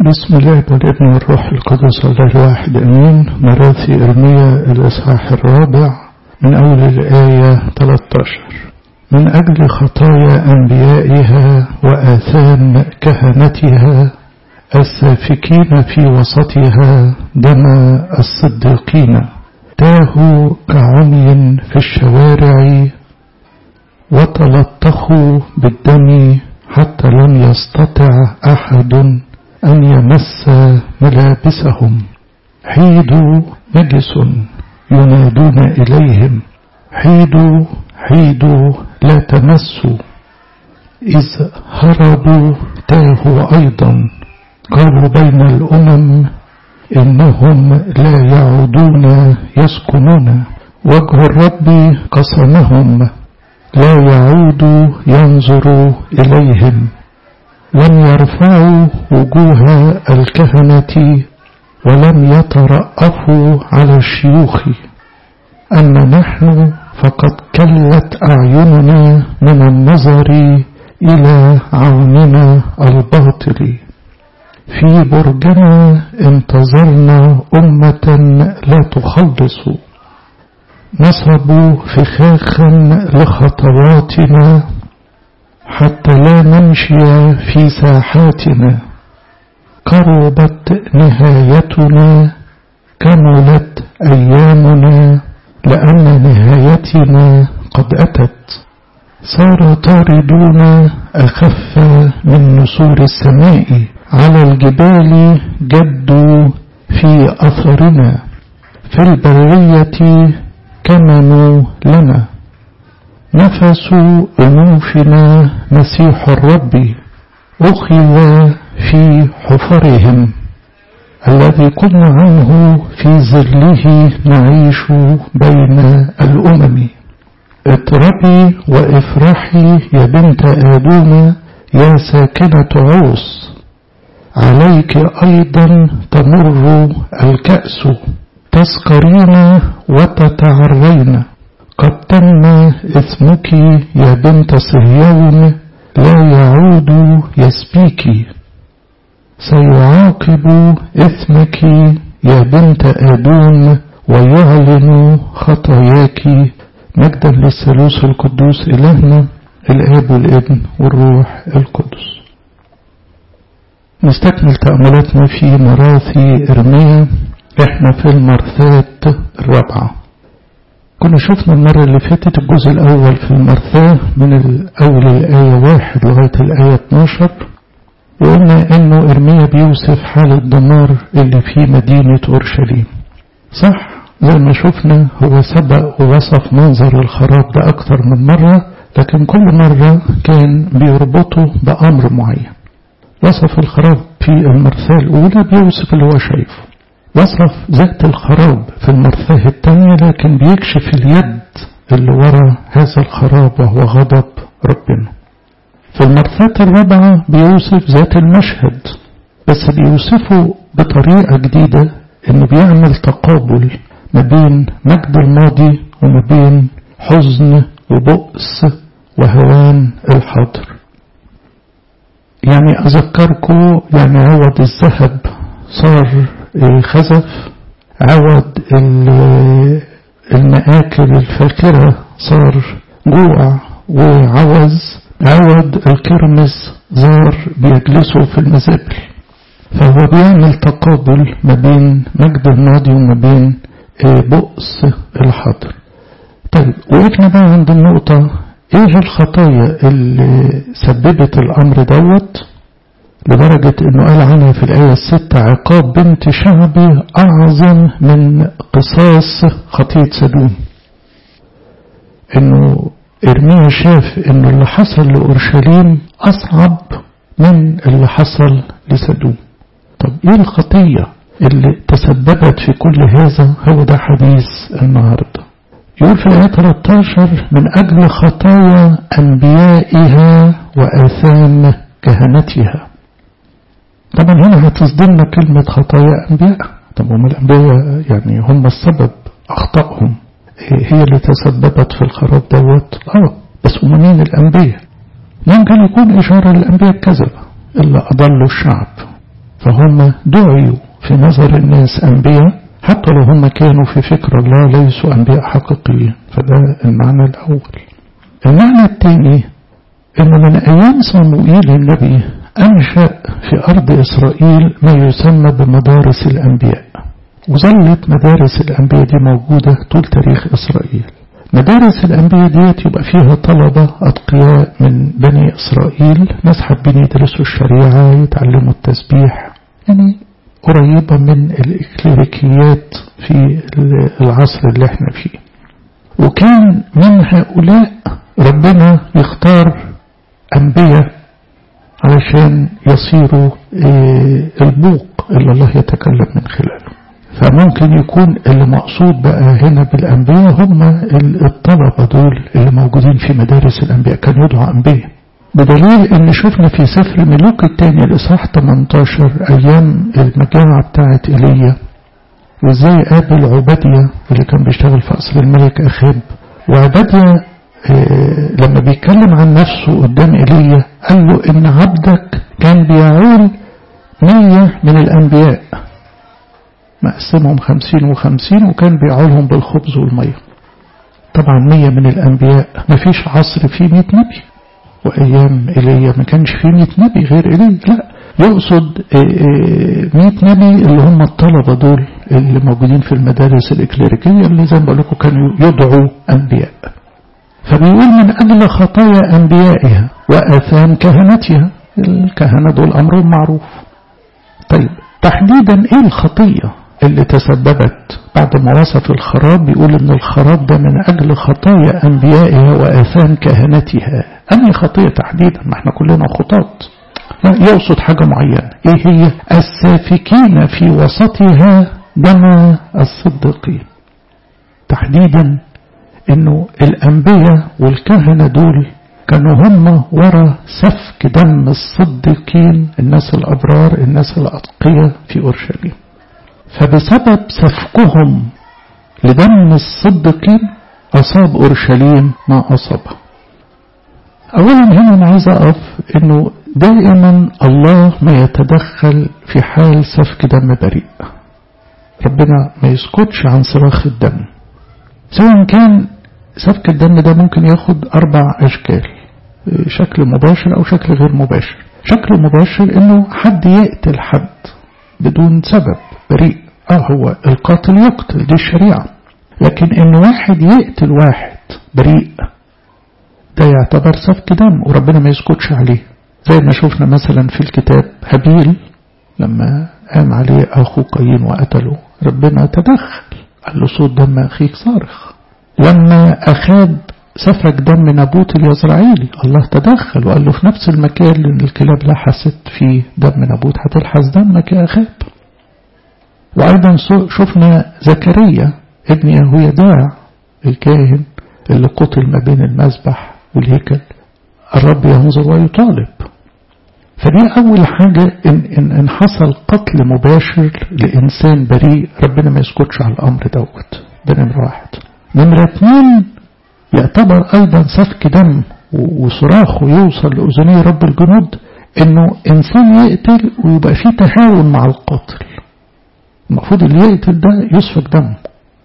بسم الله والابن والروح القدس الله الواحد امين مراثي ارميا الاصحاح الرابع من اول الايه 13 من اجل خطايا انبيائها واثام كهنتها السافكين في وسطها دم الصديقين تاهوا كعمي في الشوارع وتلطخوا بالدم حتى لم يستطع احد أن يمس ملابسهم حيدوا نجس ينادون إليهم حيدوا حيدوا لا تمسوا إذ هربوا تاهوا أيضا قالوا بين الأمم إنهم لا يعودون يسكنون وجه الرب قسمهم لا يعود ينظر إليهم لم يرفعوا وجوه الكهنة ولم يترأفوا على الشيوخ أما نحن فقد كلت أعيننا من النظر إلى عوننا الباطل في برجنا انتظرنا أمة لا تخلص نصبوا فخاخا لخطواتنا حتى لا نمشي في ساحاتنا قربت نهايتنا كملت أيامنا لأن نهايتنا قد أتت صار طاردون أخف من نسور السماء على الجبال جدوا في أثرنا في البرية كمنوا لنا نفس أنوفنا مسيح الرب أخذ في حفرهم الذي كنا عنه في ظله نعيش بين الأمم اضربي وافرحي يا بنت آدوم يا ساكنة عوص عليك أيضا تمر الكأس تسكرين وتتعرين قد تم اسمك يا بنت صهيون لا يعود يسبيك سيعاقب اسمك يا بنت آدوم ويعلن خطاياك مجدا للثالوث القدوس إلهنا الآب والابن والروح القدس نستكمل تأملاتنا في مراثي إرميا احنا في المرثات الرابعة كنا شفنا المرة اللي فاتت الجزء الأول في المرثاة من أول الآية واحد لغاية الآية 12 وقلنا إنه إرميا بيوصف حال الدمار اللي في مدينة أورشليم صح زي ما شفنا هو سبق ووصف منظر الخراب ده أكتر من مرة لكن كل مرة كان بيربطه بأمر معين وصف الخراب في المرثاة الأولى بيوصف اللي هو شايفه وصف ذات الخراب في المرثاة الثانية لكن بيكشف اليد اللي ورا هذا الخراب وهو غضب ربنا في المرثاة الرابعة بيوصف ذات المشهد بس بيوصفه بطريقة جديدة انه بيعمل تقابل ما بين مجد الماضي وما بين حزن وبؤس وهوان الحاضر يعني أذكركم يعني عوض الذهب صار خزف عوض المآكل الفاخرة صار جوع وعوز عوض الكرمس زار بيجلسوا في المزابل فهو بيعمل تقابل ما بين مجد الماضي وما بين بؤس الحاضر طيب وقفنا بقى عند النقطة ايه الخطايا اللي سببت الامر دوت لدرجة انه قال عنها في الآية الستة عقاب بنت شعبي اعظم من قصاص خطية سدوم انه ارميا شاف انه اللي حصل لأورشليم اصعب من اللي حصل لسدوم طب ايه الخطية اللي تسببت في كل هذا هو ده حديث النهاردة يقول في الآية 13 من أجل خطايا أنبيائها وآثام كهنتها طبعا هنا هتصدمنا كلمة خطايا أنبياء طب هم الأنبياء يعني هم السبب أخطائهم هي اللي تسببت في الخراب دوت اه بس هم مين الأنبياء ممكن يكون إشارة للأنبياء الكذبة اللي أضلوا الشعب فهم دعيوا في نظر الناس أنبياء حتى لو هم كانوا في فكر الله ليسوا أنبياء حقيقيين فده المعنى الأول المعنى الثاني أنه من أيام صموئيل النبي أنشأ في أرض إسرائيل ما يسمى بمدارس الأنبياء وظلت مدارس الأنبياء دي موجودة طول تاريخ إسرائيل مدارس الأنبياء ديت يبقى فيها طلبة أتقياء من بني إسرائيل ناس حابين يدرسوا الشريعة يتعلموا التسبيح يعني قريبة من الإكليريكيات في العصر اللي احنا فيه وكان من هؤلاء ربنا يختار أنبياء علشان يصيروا البوق اللي الله يتكلم من خلاله فممكن يكون اللي مقصود بقى هنا بالأنبياء هم الطلبة دول اللي موجودين في مدارس الأنبياء كانوا يدعوا أنبياء بدليل ان شفنا في سفر ملوك الثاني الاصحاح 18 ايام المجاعة بتاعت ايليا وازاي قابل عبادية اللي كان بيشتغل في قصر الملك اخاب وعبادية آه لما بيتكلم عن نفسه قدام ايليا قال له ان عبدك كان بيعول مية من الانبياء مقسمهم خمسين وخمسين وكان بيعولهم بالخبز والمية طبعا مية من الانبياء مفيش عصر فيه مئة نبي وأيام إيليا ما كانش فيه 100 نبي غير إيليا لا يقصد 100 نبي اللي هم الطلبة دول اللي موجودين في المدارس الإكليريكية اللي زي ما بقول لكم كانوا يدعوا أنبياء فبيقول من أجل خطايا أنبيائها وآثام كهنتها الكهنة دول أمرهم معروف طيب تحديدا إيه الخطية اللي تسببت بعد ما وصف الخراب بيقول ان الخراب ده من اجل خطايا انبيائها واثام كهنتها انهي خطيه تحديدا ما احنا كلنا خطاط لا يقصد حاجه معينه ايه هي السافكين في وسطها دم الصديقين تحديدا انه الانبياء والكهنه دول كانوا هم ورا سفك دم الصديقين الناس الابرار الناس الاتقياء في اورشليم فبسبب سفكهم لدم الصديقين أصاب أورشليم ما أصابه أولا هنا أنا عايز أقف أنه دائما الله ما يتدخل في حال سفك دم بريء ربنا ما يسكتش عن صراخ الدم سواء كان سفك الدم ده ممكن ياخد أربع أشكال شكل مباشر أو شكل غير مباشر شكل مباشر أنه حد يقتل حد بدون سبب بريء اه هو القاتل يقتل دي الشريعة لكن ان واحد يقتل واحد بريء ده يعتبر سفك دم وربنا ما يسكتش عليه زي ما شفنا مثلا في الكتاب هابيل لما قام عليه اخو قايين وقتله ربنا تدخل قال له صوت دم اخيك صارخ لما اخاب سفك دم نابوت اليزرعيلي الله تدخل وقال له في نفس المكان اللي الكلاب لحست فيه دم نابوت هتلحس دمك يا اخاب وأيضا شفنا زكريا ابن يهويداع الكاهن اللي قتل ما بين المذبح والهيكل الرب ينظر ويطالب فدي أول حاجة إن, إن, إن حصل قتل مباشر لإنسان بريء ربنا ما يسكتش على الأمر دوت ده نمرة واحد نمرة اتنين يعتبر أيضا سفك دم وصراخه يوصل لأذني رب الجنود إنه إنسان يقتل ويبقى فيه تهاون مع القاتل المفروض اللي يقتل ده يسفك دمه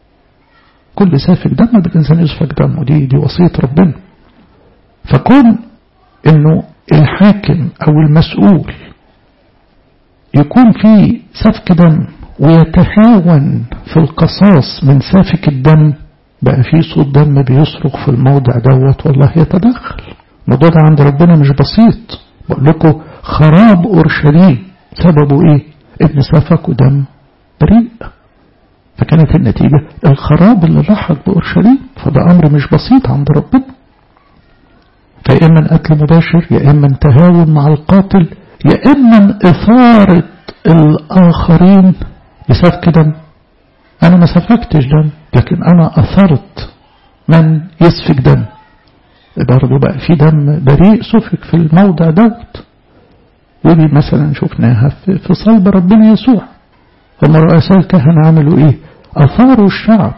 كل سافك دم بالإنسان يسفك دمه دي دي وصية ربنا فكون إنه الحاكم أو المسؤول يكون في سفك دم ويتهاون في القصاص من سافك الدم بقى في صوت دم بيصرخ في الموضع دوت والله يتدخل الموضوع ده عند ربنا مش بسيط بقول لكم خراب أورشليم سببه إيه؟ إن سفكوا دم بريء فكانت النتيجة الخراب اللي لحق بأورشليم فده أمر مش بسيط عند ربنا فيا إما قتل مباشر يا إما تهاون مع القاتل يا إما إثارة الآخرين لسفك دم أنا ما سفكتش دم لكن أنا أثرت من يسفك دم برضه بقى في دم بريء سفك في الموضع دوت ودي مثلا شفناها في صلب ربنا يسوع لما رؤساء الكهنة عملوا ايه اثاروا الشعب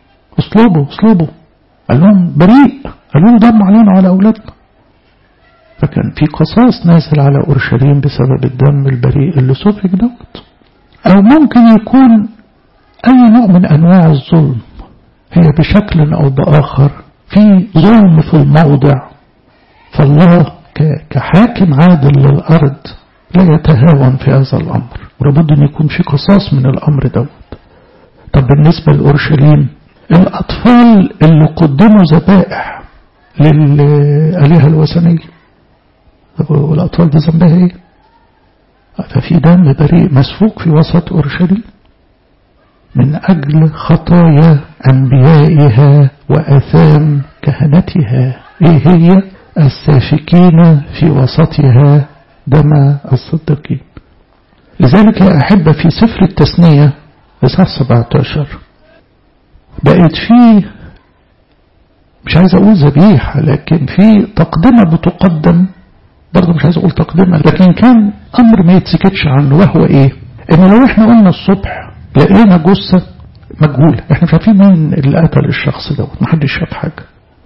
اصلبوا اصلبوا قال لهم بريء قالوا له دم علينا وعلى اولادنا فكان في قصاص نازل على أورشليم بسبب الدم البريء اللي سفك دوت أو ممكن يكون أي نوع من أنواع الظلم هي بشكل أو بآخر في ظلم في الموضع فالله كحاكم عادل للأرض لا يتهاون في هذا الأمر ولابد أن يكون في قصاص من الأمر دوت طب بالنسبة لأورشليم الأطفال اللي قدموا ذبائح للآلهة الوثنية والأطفال دي ذنبها إيه؟ ففي دم بريء مسفوك في وسط أورشليم من أجل خطايا أنبيائها وأثام كهنتها إيه هي السافكين في وسطها دم الصديقين لذلك يا أحبة في سفر التثنية إصحاح 17 بقت فيه مش عايز أقول ذبيحة لكن في تقدمة بتقدم برضه مش عايز أقول تقدمة لكن كان أمر ما يتسكتش عنه وهو إيه إن لو إحنا قلنا الصبح لقينا جثة مجهولة إحنا مش عارفين مين اللي قتل الشخص دوت محدش شاف حاجة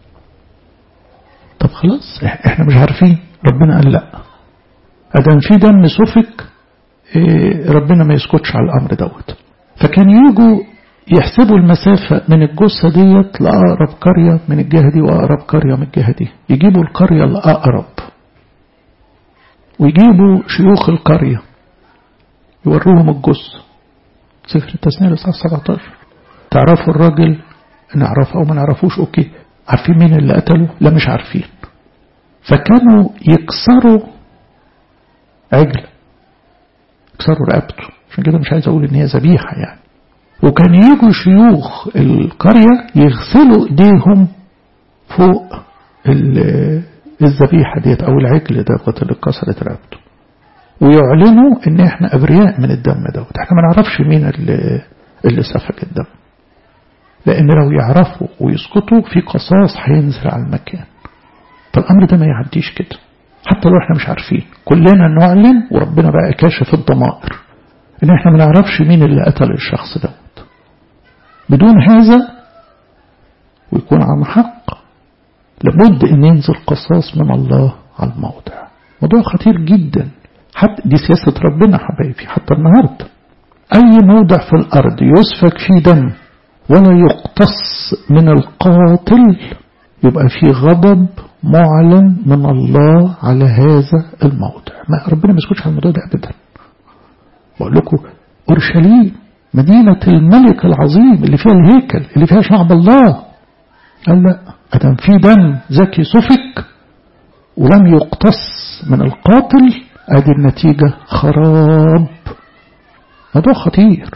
طب خلاص إحنا مش عارفين ربنا قال لأ أدام في دم سفك إيه ربنا ما يسكتش على الأمر دوت فكان يجوا يحسبوا المسافة من الجثة ديت لأقرب قرية من الجهة دي وأقرب قرية من الجهة دي يجيبوا القرية الأقرب ويجيبوا شيوخ القرية يوروهم الجثة سفر التثنية لصحة 17 تعرفوا الراجل نعرفه أو ما نعرفوش أوكي عارفين مين اللي قتله لا مش عارفين فكانوا يكسروا عجل يكسروا رقبته عشان كده مش عايز أقول إن هي ذبيحة يعني وكان يجوا شيوخ القرية يغسلوا ايديهم فوق الذبيحة ديت او العجل دوت اللي اتكسرت رقبته ويعلنوا ان احنا ابرياء من الدم دوت احنا ما نعرفش مين اللي, اللي سفك الدم لان لو يعرفوا ويسكتوا في قصاص هينزل على المكان فالامر ده ما يعديش كده حتى لو احنا مش عارفين كلنا نعلن وربنا بقى كاشف الضمائر ان احنا ما نعرفش مين اللي قتل الشخص دوت بدون هذا ويكون عن حق لابد ان ينزل قصاص من الله على الموضع موضوع خطير جدا حتى دي سياسة ربنا حبايبي حتى النهاردة أي موضع في الأرض يسفك فيه دم ولا يقتص من القاتل يبقى في غضب معلن من الله على هذا الموضع ما ربنا ما يسكتش على الموضوع ده أبدا بقول لكم أورشليم مدينة الملك العظيم اللي فيها الهيكل اللي فيها شعب الله قال لا أدم في دم زكي سفك ولم يقتص من القاتل ادي النتيجة خراب موضوع خطير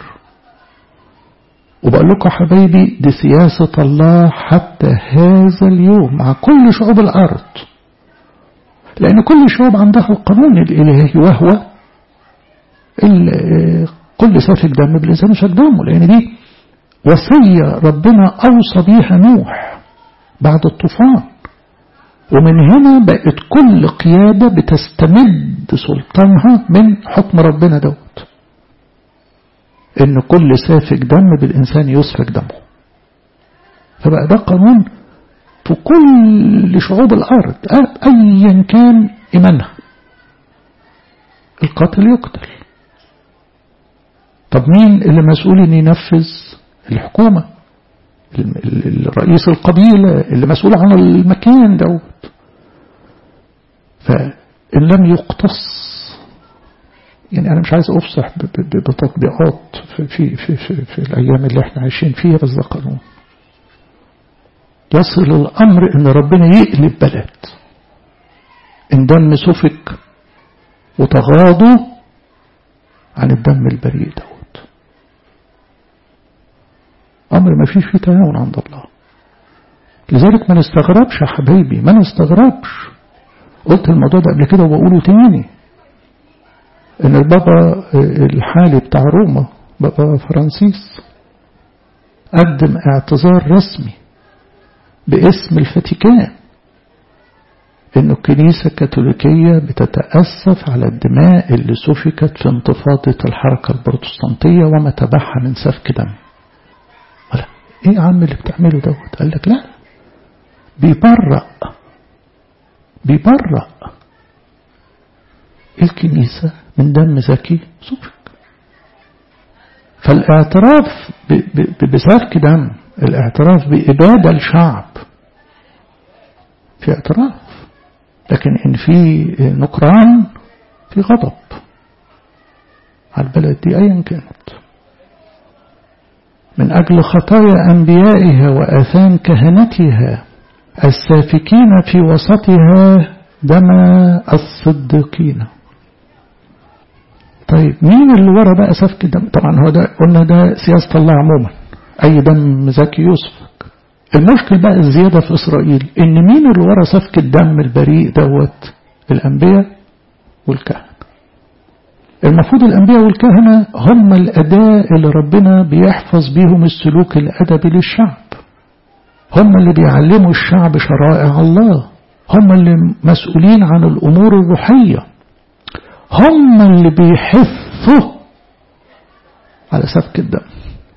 وبقول لكم حبايبي دي سياسة الله حتى هذا اليوم مع كل شعوب الأرض لأن كل شعوب عندها القانون الإلهي وهو كل سافك دم بالإنسان يسفك دمه لأن دي وصية ربنا أوصى بيها نوح بعد الطوفان ومن هنا بقت كل قيادة بتستمد سلطانها من حكم ربنا دوت ان كل سافك دم بالإنسان يسفك دمه فبقى ده قانون في كل شعوب الأرض أيا كان إيمانها القاتل يقتل طب مين اللي مسؤول ان ينفذ الحكومة الرئيس القبيلة اللي مسؤول عن المكان دوت فإن لم يقتص يعني أنا مش عايز أفصح بتطبيقات في, في, في, في, في الأيام اللي احنا عايشين فيها بس ده قانون يصل الأمر إن ربنا يقلب بلد إن دم سفك وتغاضوا عن الدم البريء دوت أمر ما فيش فيه تهاون عند الله لذلك ما نستغربش يا حبايبي ما نستغربش قلت الموضوع ده قبل كده وبقوله تاني ان البابا الحالي بتاع روما بابا فرانسيس قدم اعتذار رسمي باسم الفاتيكان ان الكنيسة الكاثوليكية بتتأسف على الدماء اللي سفكت في انتفاضة الحركة البروتستانتية وما تبعها من سفك دم ولا ايه يا عم اللي بتعمله دوت قال لك لا بيبرأ بيبرأ الكنيسة من دم زكي سفك فالاعتراف بسفك دم الاعتراف بإبادة الشعب في اعتراف لكن إن في نكران في غضب على البلد دي أيا كانت من أجل خطايا أنبيائها وآثام كهنتها السافكين في وسطها دم الصديقين طيب مين اللي ورا بقى سفك الدم طبعا هو ده قلنا ده سياسة الله عموما أي دم زكي يسفك المشكل بقى الزيادة في إسرائيل إن مين اللي ورا سفك الدم البريء دوت الأنبياء والكهنة المفروض الأنبياء والكهنة هم الأداة اللي ربنا بيحفظ بيهم السلوك الأدبي للشعب هم اللي بيعلموا الشعب شرائع الله هم اللي مسؤولين عن الأمور الروحية هم اللي بيحثوا على سفك الدم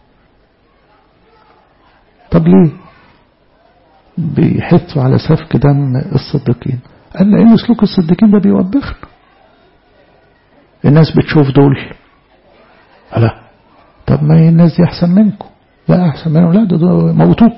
طب ليه بيحثوا على سفك دم الصديقين قال لأن سلوك الصديقين ده بيوبخنا الناس بتشوف دول لا طب ما الناس دي أحسن منكم لا أحسن منهم لا ده, ده موتوه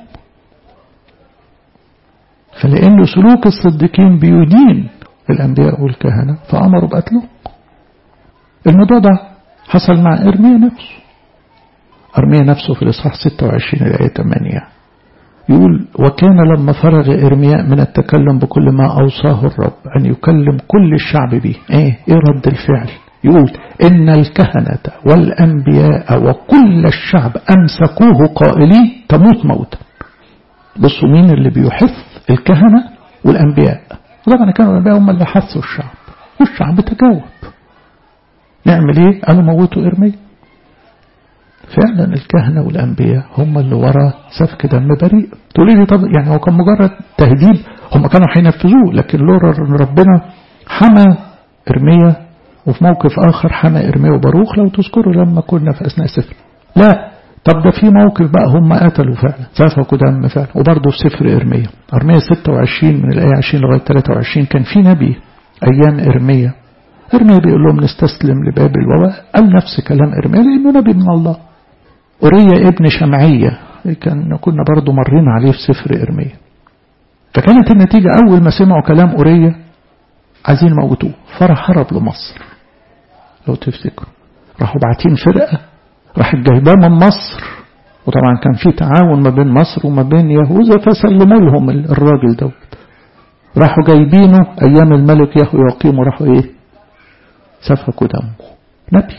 فلأن سلوك الصديقين بيدين الأنبياء والكهنة فأمروا بقتله الموضوع ده حصل مع إرميا نفسه أرميا نفسه في الإصحاح 26 الآية 8 يقول وكان لما فرغ إرمياء من التكلم بكل ما أوصاه الرب أن يكلم كل الشعب به إيه, إيه رد الفعل يقول إن الكهنة والأنبياء وكل الشعب أمسكوه قائلين تموت موتا بصوا مين اللي بيحث الكهنة والأنبياء طبعا كانوا الأنبياء هم اللي حثوا الشعب والشعب تجاوب نعمل ايه قالوا موتوا إرميا فعلا الكهنة والأنبياء هم اللي ورا سفك دم بريء تقولي لي طب يعني هو كان مجرد تهديد هم كانوا هينفذوه لكن لورا ربنا حمى إرميا وفي موقف آخر حمى إرميا وباروخ لو تذكروا لما كنا في أثناء سفر لا طب ده في موقف بقى هم قتلوا فعلا سفكوا دم فعلا وبرضه في سفر إرميا إرميا 26 من الآية 20 لغاية 23 كان في نبي أيام إرميا إرميا بيقول لهم نستسلم لبابل وقال نفس كلام إرميا لأنه نبي من الله أوريا ابن شمعية كان كنا برضه مرين عليه في سفر إرميا فكانت النتيجة أول ما سمعوا كلام أوريا عايزين يموتوه فراح هرب لمصر لو تفتكروا راحوا باعتين فرقة راحت جايباه من مصر وطبعا كان في تعاون ما بين مصر وما بين يهوذا فسلموا لهم الراجل دوت راحوا جايبينه أيام الملك يهو يقيم وراحوا إيه سفكوا دمه نبي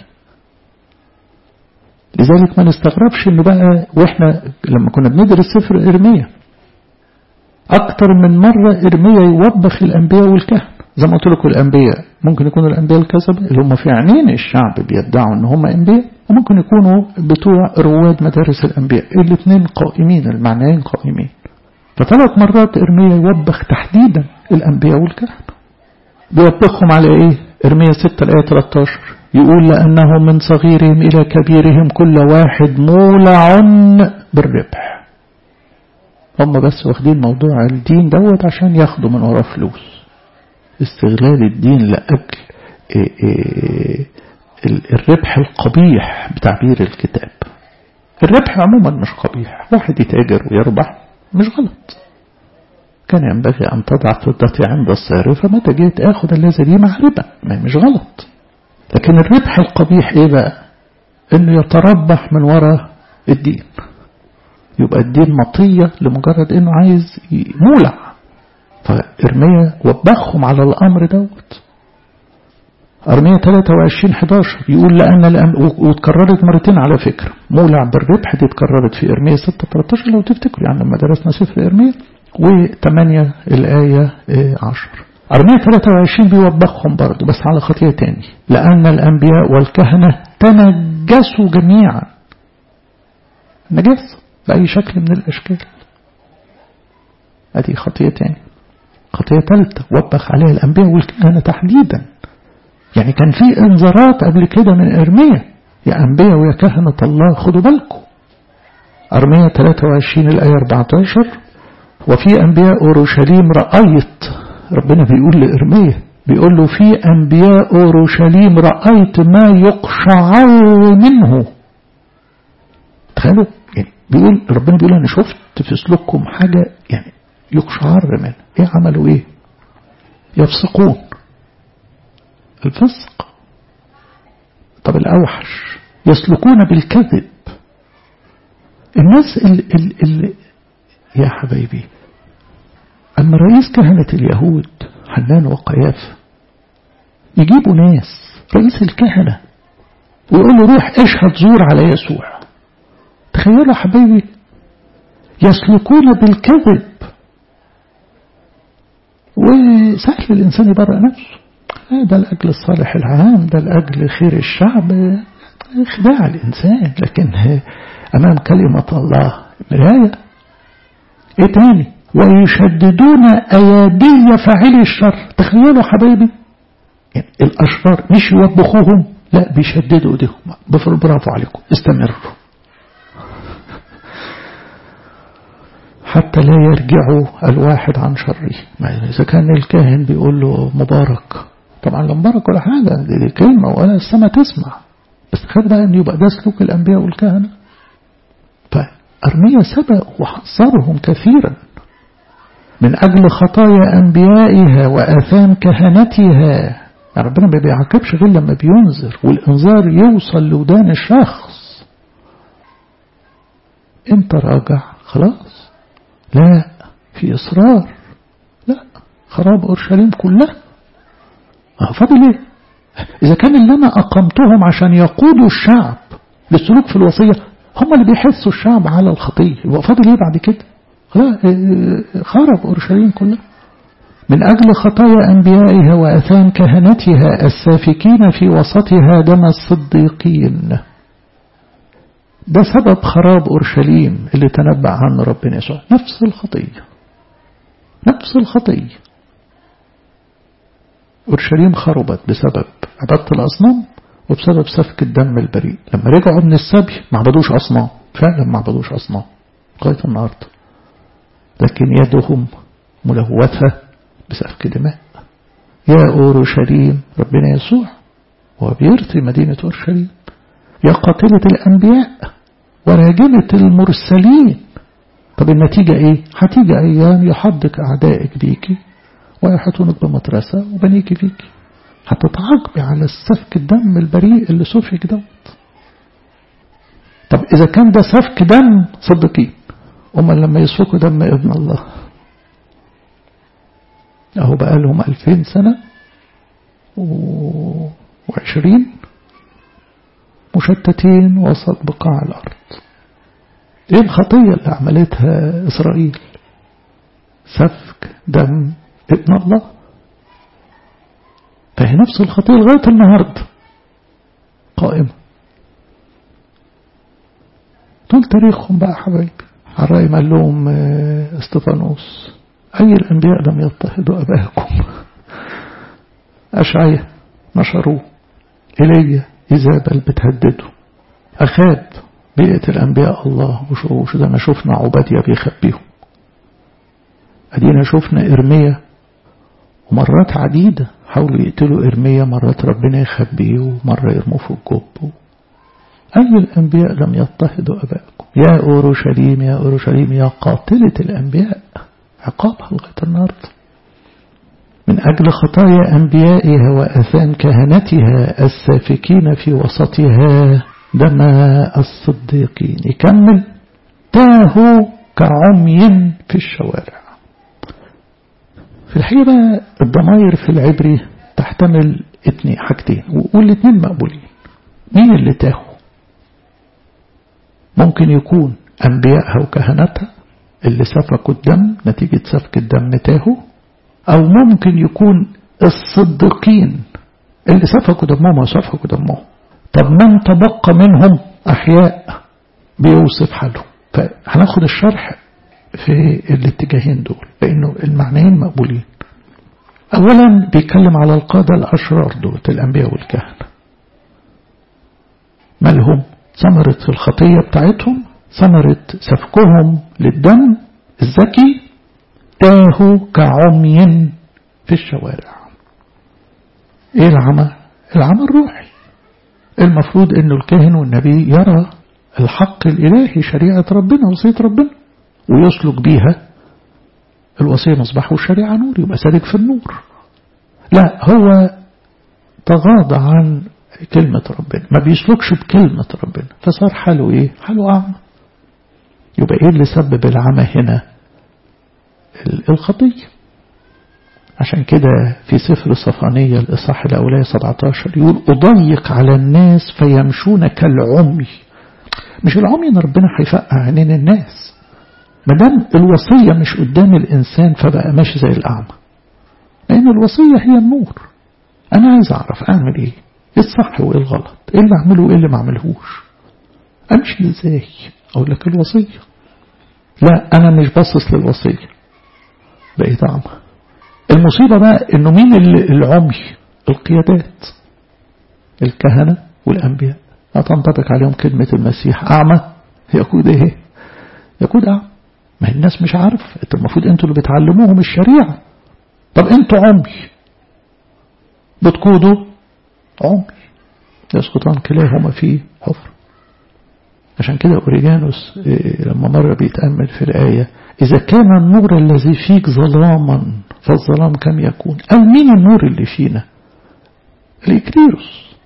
لذلك ما نستغربش انه بقى واحنا لما كنا بندرس سفر ارميا اكتر من مرة ارميا يوبخ الانبياء والكهنة زي ما قلت لكم الانبياء ممكن يكونوا الانبياء الكذبة اللي هم في عينين الشعب بيدعوا ان هم انبياء وممكن يكونوا بتوع رواد مدارس الانبياء الاثنين قائمين المعنيين قائمين فثلاث مرات ارميا يوبخ تحديدا الانبياء والكهنة بيوبخهم على ايه ارميا 6 الايه 13 يقول لأنهم من صغيرهم إلى كبيرهم كل واحد مولع بالربح هم بس واخدين موضوع الدين دوت عشان ياخدوا من وراه فلوس استغلال الدين لأجل إيه إيه الربح القبيح بتعبير الكتاب الربح عموما مش قبيح واحد يتاجر ويربح مش غلط كان ينبغي أن تضع فضتي عند الصارفة متى جيت أخذ الذي لي مع ربا ما مش غلط لكن الربح القبيح ايه بقى انه يتربح من وراء الدين يبقى الدين مطية لمجرد انه عايز مولع فارميا وبخهم على الامر دوت ارميا 23 11 يقول لان الأم... واتكررت مرتين على فكرة مولع بالربح دي اتكررت في ارميا 6 13 لو تفتكروا يعني لما درسنا سفر ارميا و8 الايه 10 أرمية 23 بيوبخهم برضه بس على خطية تاني لأن الأنبياء والكهنة تنجسوا جميعا نجس بأي شكل من الأشكال هذه خطية تاني خطية ثالثة وبخ عليها الأنبياء والكهنة تحديدا يعني كان في انذارات قبل كده من إرمية يا أنبياء ويا كهنة الله خدوا بالكم أرمية 23 الآية 14 وفي أنبياء أورشليم رأيت ربنا بيقول لإرميا بيقول له في أنبياء أورشليم رأيت ما يقشعر منه تخيلوا يعني بيقول ربنا بيقول أنا شفت في سلوككم حاجة يعني يقشعر منه إيه عملوا إيه يفسقون الفسق طب الأوحش يسلكون بالكذب الناس اللي, اللي يا حبايبي أما رئيس كهنة اليهود حنان وقياف يجيبوا ناس رئيس الكهنة ويقول له روح اشهد زور على يسوع تخيلوا حبايبي يسلكون بالكذب وسهل الإنسان يبرأ نفسه ده لأجل الصالح العام ده لأجل خير الشعب خداع الإنسان لكن أمام كلمة الله مراية إيه تاني ويشددون أيادي فاعلي الشر تخيلوا حبايبي يعني الأشرار مش يوبخوهم لا بيشددوا ايديهم برافو عليكم استمروا حتى لا يرجعوا الواحد عن شره إذا كان الكاهن بيقول له مبارك طبعا لا مبارك ولا حاجة دي كلمة ولا السماء تسمع بس خد بقى أن يبقى ده سلوك الأنبياء والكهنة فأرميا سبق وحذرهم كثيرا من أجل خطايا أنبيائها وآثام كهنتها يعني ربنا ما بيعاقبش غير لما بينذر والإنذار يوصل لودان الشخص انت راجع خلاص لا في إصرار لا خراب أورشليم كلها فاضل ايه إذا كان اللي أنا أقمتهم عشان يقودوا الشعب للسلوك في الوصية هم اللي بيحسوا الشعب على الخطية يبقى فاضل ايه بعد كده خلاص خرب أورشليم كلها من أجل خطايا أنبيائها وأثام كهنتها السافكين في وسطها دم الصديقين ده سبب خراب أورشليم اللي تنبأ عنه ربنا يسوع نفس الخطية نفس الخطية أورشليم خربت بسبب عبادة الأصنام وبسبب سفك الدم البريء لما رجعوا من السبي ما عبدوش أصنام فعلا ما عبدوش أصنام لغاية النهاردة لكن يدهم ملوثة بسفك دماء يا أورشليم ربنا يسوع هو بيرثي مدينة أورشليم يا قاتلة الأنبياء وراجمة المرسلين طب النتيجة ايه هتيجي ايام يحضك اعدائك بيكي ويحطونك بمدرسة وبنيكي فيكي هتتعاقبي على السفك الدم البريء اللي سفك دوت طب اذا كان ده سفك دم صدقين أما لما يسفكوا دم ابن الله أهو بقى لهم ألفين سنة وعشرين مشتتين وسط بقاع الأرض ايه الخطية اللي عملتها إسرائيل سفك دم ابن الله فهي نفس الخطية لغاية النهاردة قائمة طول تاريخهم بقى حبايبي الرأي قال لهم استفانوس أي الأنبياء لم يضطهدوا أباءكم أشعية نشروه إلي إيزابل بتهدده أخاب بيئة الأنبياء الله وشو ده ما شفنا عبادية بيخبيهم أدينا شفنا إرمية ومرات عديدة حاولوا يقتلوا إرمية مرات ربنا يخبيه ومرة يرموه في الجب أي الأنبياء لم يضطهدوا أباءكم يا أورشليم يا أورشليم يا قاتلة الأنبياء عقابها لغاية النهاردة من أجل خطايا أنبيائها وأثام كهنتها السافكين في وسطها دم الصديقين يكمل تاهوا كعمي في الشوارع في الحقيقة الضمائر في العبري تحتمل اتنين حاجتين والاثنين مقبولين مين اللي تاهوا ممكن يكون أنبيائها وكهنتها اللي سفكوا الدم نتيجة سفك الدم تاهوا أو ممكن يكون الصديقين اللي سفكوا دمهم وسفكوا دمهم طب من تبقى منهم أحياء بيوصف حالهم فهناخد الشرح في الاتجاهين دول لأنه المعنيين مقبولين أولا بيتكلم على القادة الأشرار دول الأنبياء والكهنة مالهم ثمرة الخطية بتاعتهم ثمرة سفكهم للدم الذكي تاهوا كعمي في الشوارع ايه العمى العمى الروحي المفروض انه الكاهن والنبي يرى الحق الالهي شريعة ربنا وصية ربنا ويسلك بيها الوصية مصباح والشريعة نور يبقى سالك في النور لا هو تغاضى عن كلمة ربنا ما بيسلكش بكلمة ربنا فصار حاله ايه حاله أعمى يبقى ايه اللي سبب العمى هنا الخطية عشان كده في سفر صفانية الإصحاح الأولى 17 يقول أضيق على الناس فيمشون كالعمي مش العمي ان ربنا هيفقع عينين الناس ما دام الوصية مش قدام الإنسان فبقى ماشي زي الأعمى لأن الوصية هي النور أنا عايز أعرف أعمل إيه إيه الصح وإيه الغلط إيه اللي أعمله وإيه اللي ما أعملهوش أمشي إزاي أقول لك الوصية لا أنا مش باصص للوصية بقيت أعمى المصيبة بقى إنه مين العمي القيادات الكهنة والأنبياء هتنطبق عليهم كلمة المسيح أعمى يقود إيه يقود أعمى ما الناس مش عارف انتوا المفروض انتوا اللي بتعلموهم الشريعة طب انتوا عمي بتقودوا عمي يسقطان كلاهما في حفر عشان كده أوريجانوس لما مرة بيتأمل في الآية إذا كان النور الذي فيك ظلاما فالظلام كم يكون أو مين النور اللي فينا الإكليروس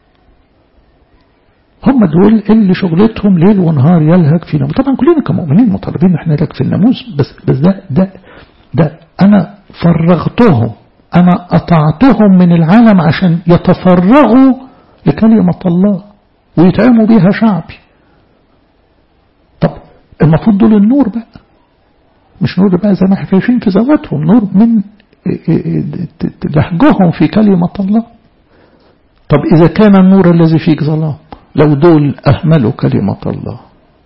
هم دول اللي شغلتهم ليل ونهار يلهج فينا طبعا كلنا كمؤمنين مطالبين ان احنا نلهج في الناموس بس بس ده ده ده انا فرغتهم انا قطعتهم من العالم عشان يتفرغوا لكلمة الله ويتعموا بيها شعبي طب المفروض دول النور بقى مش نور بقى زي ما احنا شايفين في ذواتهم نور من لهجهم في كلمة الله طب إذا كان النور الذي فيك ظلام لو دول أهملوا كلمة الله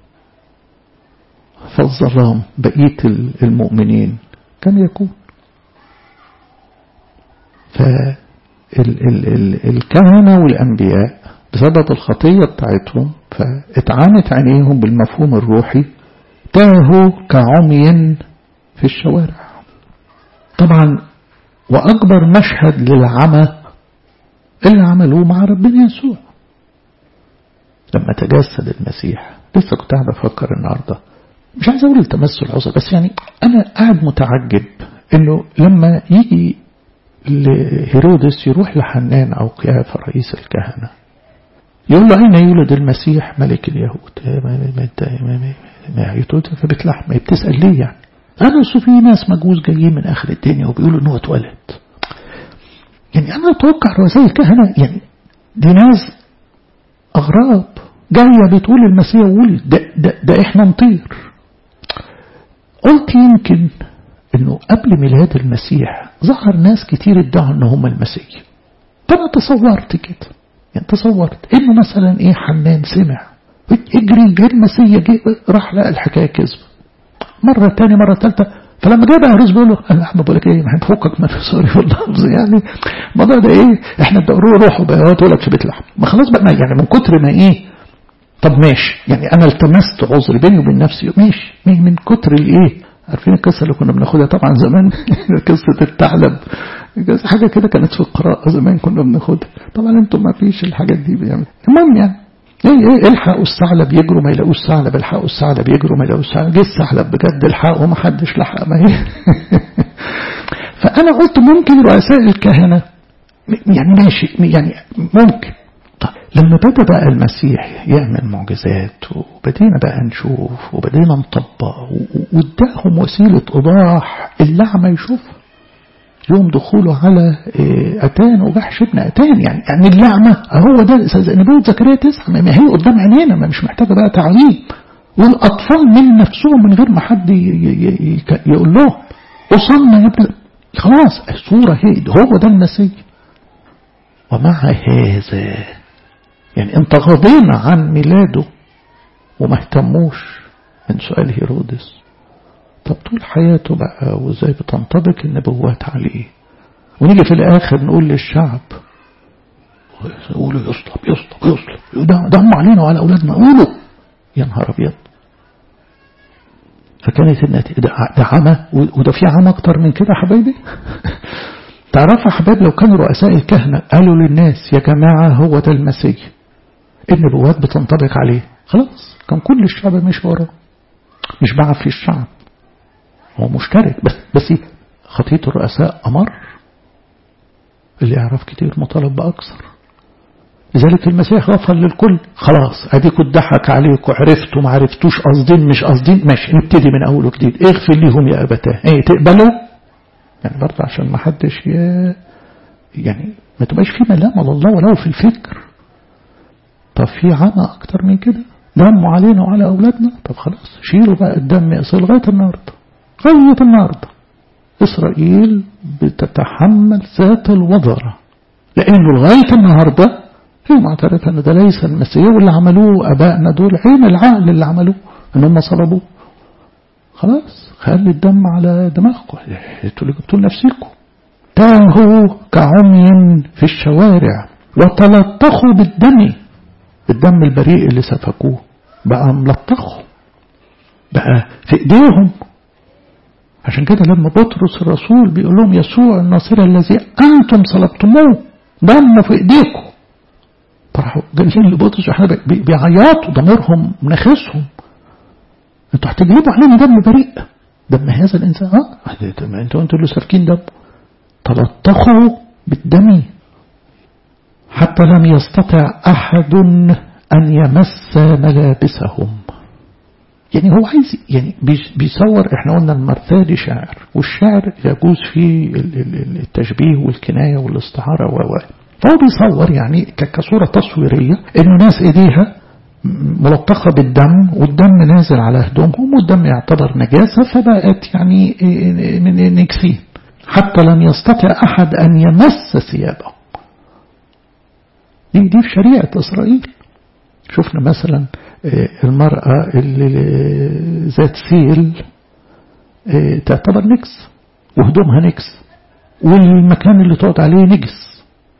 فالظلام بقية المؤمنين كم يكون فالكهنة والأنبياء بسبب الخطية بتاعتهم فاتعانت عينيهم بالمفهوم الروحي تاهوا كعمي في الشوارع طبعا وأكبر مشهد للعمى اللي عملوه مع ربنا يسوع لما تجسد المسيح لسه كنت قاعد افكر النهارده مش عايز اقول التمثل عذر بس يعني انا قاعد متعجب انه لما يجي لهيرودس يروح لحنان او قيافه رئيس الكهنه يقول له اين يولد المسيح ملك اليهود ما يتولد في بيت لحم بتسال ليه يعني انا في ناس مجوز جايين من اخر الدنيا وبيقولوا ان هو اتولد يعني انا اتوقع رؤساء الكهنه يعني دي ناس أغراب جاية بتقول المسيح ولد ده, ده, ده إحنا نطير قلت يمكن إنه قبل ميلاد المسيح ظهر ناس كتير ادعوا إن هم المسيح فأنا تصورت كده يعني تصورت إنه مثلا إيه حنان سمع اجري جه المسيح جه راح لقى الحكاية كذبة مرة تانية مرة تالتة فلما جاء بقى هريس بيقول له انا احمد بقول لك ايه ما هنفكك من سوري في اللفظ يعني الموضوع ده ايه احنا بنقول روحوا بقى هو اتولد في بيت لحم ما خلاص بقى يعني من كتر ما ايه طب ماشي يعني انا التمست عذر بيني وبين نفسي ماشي من كتر الايه عارفين القصه اللي كنا بناخدها طبعا زمان قصه الثعلب حاجه كده كانت في القراءه زمان كنا بناخدها طبعا انتم ما فيش الحاجات دي يعني المهم يعني ايه ايه الحقوا الثعلب يجروا ما يلاقوش ثعلب الحقوا الثعلب يجروا ما يلاقوش ثعلب جه الثعلب بجد الحقوا ما حدش لحق ما هي فانا قلت ممكن رؤساء الكهنه يعني ماشي يعني ممكن طيب لما بدا بقى المسيح يعمل معجزات وبدينا بقى نشوف وبدينا نطبق واداهم وسيله ايضاح الاعمى يشوفها يوم دخوله على أتان وجحش ابن أتان يعني يعني اللعمة هو ده نبوة زكريا تسعة ما هي قدام عينينا ما مش محتاجة بقى تعليم والأطفال من نفسهم من غير ما حد يقول لهم وصلنا يا ابن خلاص الصورة هي هو ده المسيح ومع هذا يعني انت غضينا عن ميلاده وما اهتموش من سؤال هيرودس طب طول حياته بقى وازاي بتنطبق النبوات عليه ونيجي في الاخر نقول للشعب يقولوا يصلب يصلب يصلب ده, ده هم علينا وعلى اولادنا قولوا يا نهار ابيض فكانت النتيجة ده عمى وده في عمى اكتر من كده يا حبايبي تعرفوا يا حبايب لو كانوا رؤساء الكهنة قالوا للناس يا جماعة هو ده المسيح النبوات بتنطبق عليه خلاص كان كل الشعب ماشي وراه مش بقى في الشعب هو مشترك بس بس خطية الرؤساء أمر اللي يعرف كتير مطالب بأكثر لذلك المسيح غفر للكل خلاص اديكوا اتضحك عليكم عرفتوا ما عرفتوش قاصدين مش قاصدين ماشي نبتدي من اول وجديد اغفر ليهم يا ابتاه ايه تقبلوا يعني برضه عشان ما حدش ي... يعني ما تبقاش في ملامه لله ولو في الفكر طب في عمى اكتر من كده دموا علينا وعلى اولادنا طب خلاص شيلوا بقى الدم يصل لغايه النهارده لغايه النهارده اسرائيل بتتحمل ذات الوضره لانه لغايه النهارده هي معترفة ان ده ليس المسيح واللي عملوه ابائنا دول عين العقل اللي عملوه ان هم صلبوه خلاص خلي الدم على دماغكم انتوا اللي جبتوا لنفسيكم تاهوا كعمي في الشوارع وتلطخوا بالدم الدم البريء اللي سفكوه بقى ملطخوا بقى في ايديهم عشان كده لما بطرس الرسول بيقول لهم يسوع الناصري الذي انتم صلبتموه دم في ايديكم فراحوا جايين لبطرس واحنا بيعيطوا ضميرهم نخسهم انتوا هتجلبوا علينا دم بريء دم هذا الانسان اه انتوا انتوا اللي سافكين دم تلطخوا بالدم حتى لم يستطع احد ان يمس ملابسهم يعني هو عايز يعني بيصور احنا قلنا المرثالي شاعر والشعر يجوز فيه التشبيه والكنايه والاستعاره و فهو بيصور يعني كصورة تصويرية انه ناس ايديها ملطخة بالدم والدم نازل على هدومهم والدم يعتبر نجاسة فبقت يعني من نكسين حتى لم يستطع أحد أن يمس ثيابه دي دي في شريعة إسرائيل شفنا مثلا المرأة اللي ذات سيل تعتبر نكس وهدومها نكس والمكان اللي تقعد عليه نجس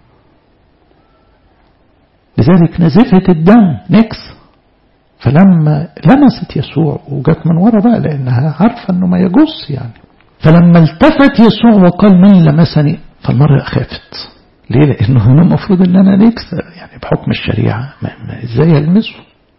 لذلك نزفت الدم نكس فلما لمست يسوع وجت من ورا بقى لأنها عارفة أنه ما يجوز يعني فلما التفت يسوع وقال من لمسني فالمرأة خافت ليه لأنه هنا المفروض أن أنا نكس يعني بحكم الشريعة ما ما إزاي ألمسه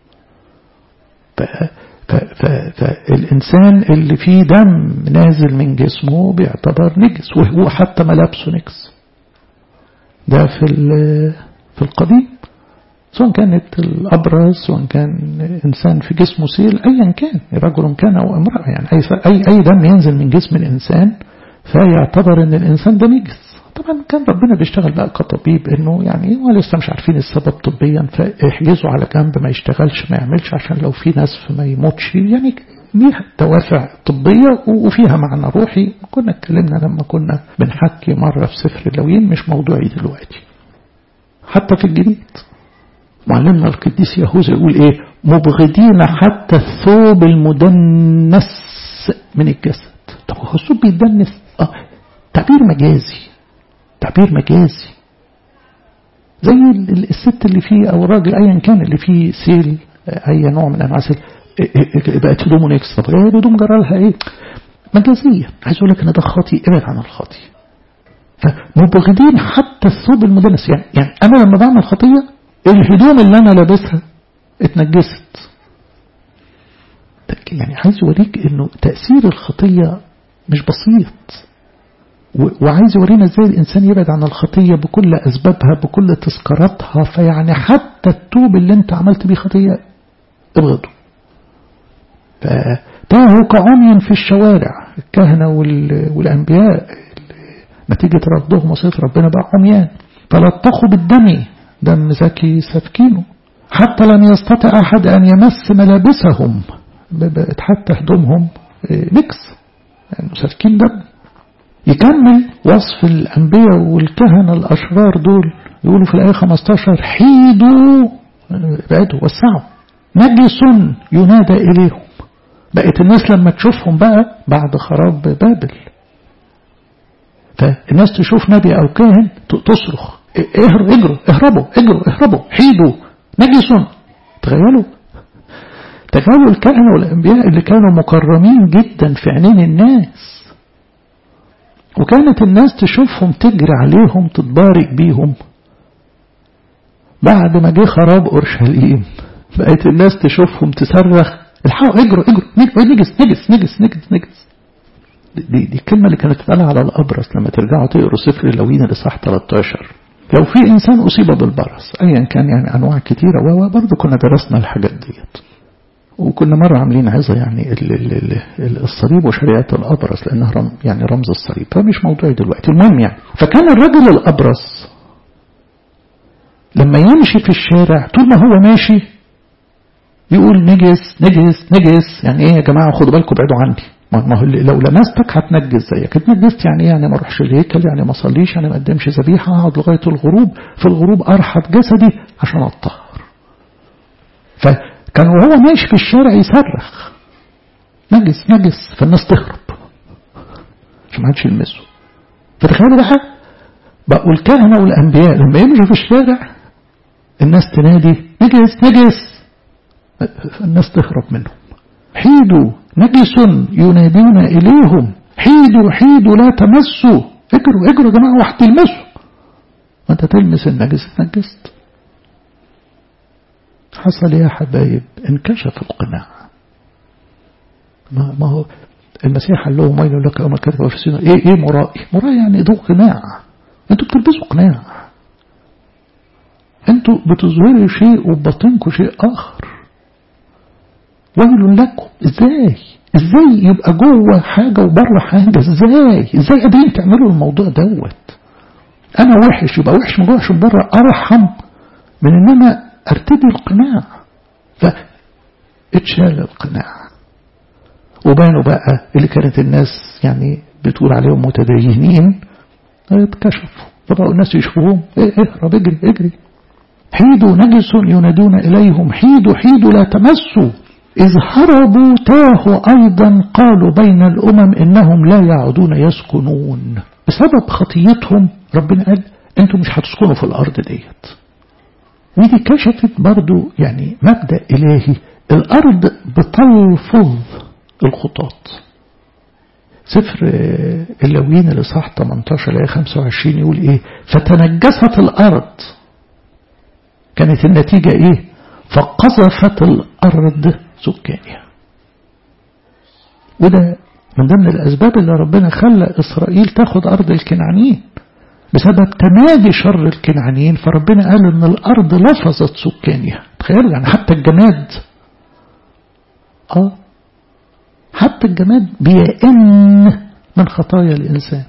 فالإنسان اللي فيه دم نازل من جسمه بيعتبر نجس وهو حتى ملابسه نكس ده في في القديم سواء كانت الأبرز سواء كان إنسان في جسمه سيل أيا كان رجل كان أو امرأة يعني أي, أي, أي دم ينزل من جسم الإنسان فيعتبر أن الإنسان ده نجس طبعا كان ربنا بيشتغل بقى كطبيب انه يعني هو لسه مش عارفين السبب طبيا فاحجزوا على جنب ما يشتغلش ما يعملش عشان لو في نسف ما يموتش يعني ليها دوافع طبية وفيها معنى روحي كنا اتكلمنا لما كنا بنحكي مرة في سفر اللوين مش موضوعي دلوقتي حتى في الجديد معلمنا القديس يهوذا يقول ايه مبغضين حتى الثوب المدنس من الجسد طب هو الثوب بيدنس اه تعبير مجازي تعبير مجازي زي الست اللي فيه او الراجل ايا كان اللي فيه سيل اي نوع من انواع سيل بقت هدومه نكس طب ايه الهدوم جرى لها ايه مجازية عايز اقول لك ان ده خاطي ابعد عن الخاطي فمبغضين حتى الثوب المدنس يعني يعني انا لما بعمل خطيه الهدوم اللي انا لابسها اتنجست يعني عايز اوريك انه تاثير الخطيه مش بسيط وعايز يورينا ازاي الانسان يبعد عن الخطيه بكل اسبابها بكل تذكاراتها فيعني حتى التوب اللي انت عملت بيه خطيه ابغضه فتاهوا كعمي في الشوارع الكهنه والانبياء نتيجه رفضهم وصيه ربنا بقى عميان تلطخوا بالدم دم زكي سفكينه حتى لم يستطع أحد أن يمس ملابسهم بقت حتى هدومهم مكس يعني سفكين دم يكمل وصف الأنبياء والكهنة الأشرار دول يقولوا في الآية 15 حيدوا ابعدوا وسعوا نجس ينادى إليهم بقت الناس لما تشوفهم بقى بعد خراب بابل فالناس تشوف نبي أو كاهن تصرخ اهربوا اجروا اهربوا اجروا اهربوا حيدوا نجسون تخيلوا تخيلوا الكهنة والأنبياء اللي كانوا مكرمين جدا في عينين الناس وكانت الناس تشوفهم تجري عليهم تتبارك بيهم بعد ما جه خراب أورشليم بقت الناس تشوفهم تصرخ الحقوا اجروا اجروا نجس نجس نجس نجس نجس دي, دي الكلمة اللي كانت تتقال على الأبرص لما ترجعوا تقروا سفر اللوين الإصحاح 13 لو في إنسان أصيب بالبرص أيا كان يعني أنواع كتيرة وبرضه كنا درسنا الحاجات ديت وكنا مرة عاملين عظة يعني ال ال ال الصليب وشريعة الأبرص لأنها رم يعني رمز الصليب فمش موضوعي دلوقتي المهم يعني فكان الرجل الأبرص لما يمشي في الشارع طول ما هو ماشي يقول نجس نجس نجس يعني ايه يا جماعة خدوا بالكم ابعدوا عني ما هو لو لمستك هتنجس زيك اتنجست يعني يعني ما اروحش الهيكل يعني ما اصليش يعني ما اقدمش ذبيحه اقعد لغايه الغروب في الغروب ارحب جسدي عشان اتطهر فكان وهو ماشي في الشارع يصرخ نجس نجس فالناس تهرب عشان ما حدش يلمسه فتخيلوا بقى بقوا الكهنه والانبياء لما يمشوا في الشارع الناس تنادي نجس نجس الناس تهرب منهم حيدوا نجس ينادون إليهم حيدوا حيدوا لا تمسوا اجروا اجروا يا جماعة واحد تلمسوا وانت تلمس النجس اتنجست حصل يا حبايب انكشف القناع ما, ما هو المسيح قال لهم ويل لك أما كتب في السنة ايه ايه مرائي مرائي يعني ذو قناع انتوا بتلبسوا قناع انتوا بتظهروا شيء وباطنكم شيء آخر ويل لكم ازاي ازاي يبقى جوه حاجة وبره حاجة ازاي ازاي قادرين تعملوا الموضوع دوت انا وحش يبقى وحش من جوه عشان بره ارحم من ان انا ارتدي القناع فاتشال القناع وبانوا بقى اللي كانت الناس يعني بتقول عليهم متدينين اتكشفوا فبقوا الناس يشوفوهم ايه اهرب اجري اجري حيدوا نجس ينادون إليهم حيدوا حيدوا لا تمسوا إذ هربوا تاهوا أيضا قالوا بين الأمم إنهم لا يعودون يسكنون بسبب خطيتهم ربنا قال أنتم مش هتسكنوا في الأرض ديت ودي كشفت برضو يعني مبدأ إلهي الأرض بتلفظ الخطاط سفر اللوين الإصحاح 18 لآية 25 يقول إيه فتنجست الأرض كانت النتيجة إيه فقذفت الأرض سكانها وده من ضمن الأسباب اللي ربنا خلى إسرائيل تاخد أرض الكنعانيين بسبب تمادي شر الكنعانيين فربنا قال إن الأرض لفظت سكانها تخيلوا يعني حتى الجماد آه حتى الجماد بيئن من خطايا الإنسان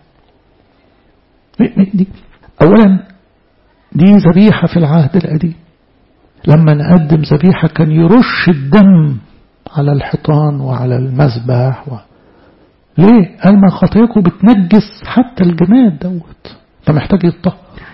دي أولا دي ذبيحة في العهد القديم لما نقدم ذبيحة كان يرش الدم على الحيطان وعلى المذبح و... ليه؟ قال ما خطاياكم بتنجس حتى الجماد دوت فمحتاج يتطهر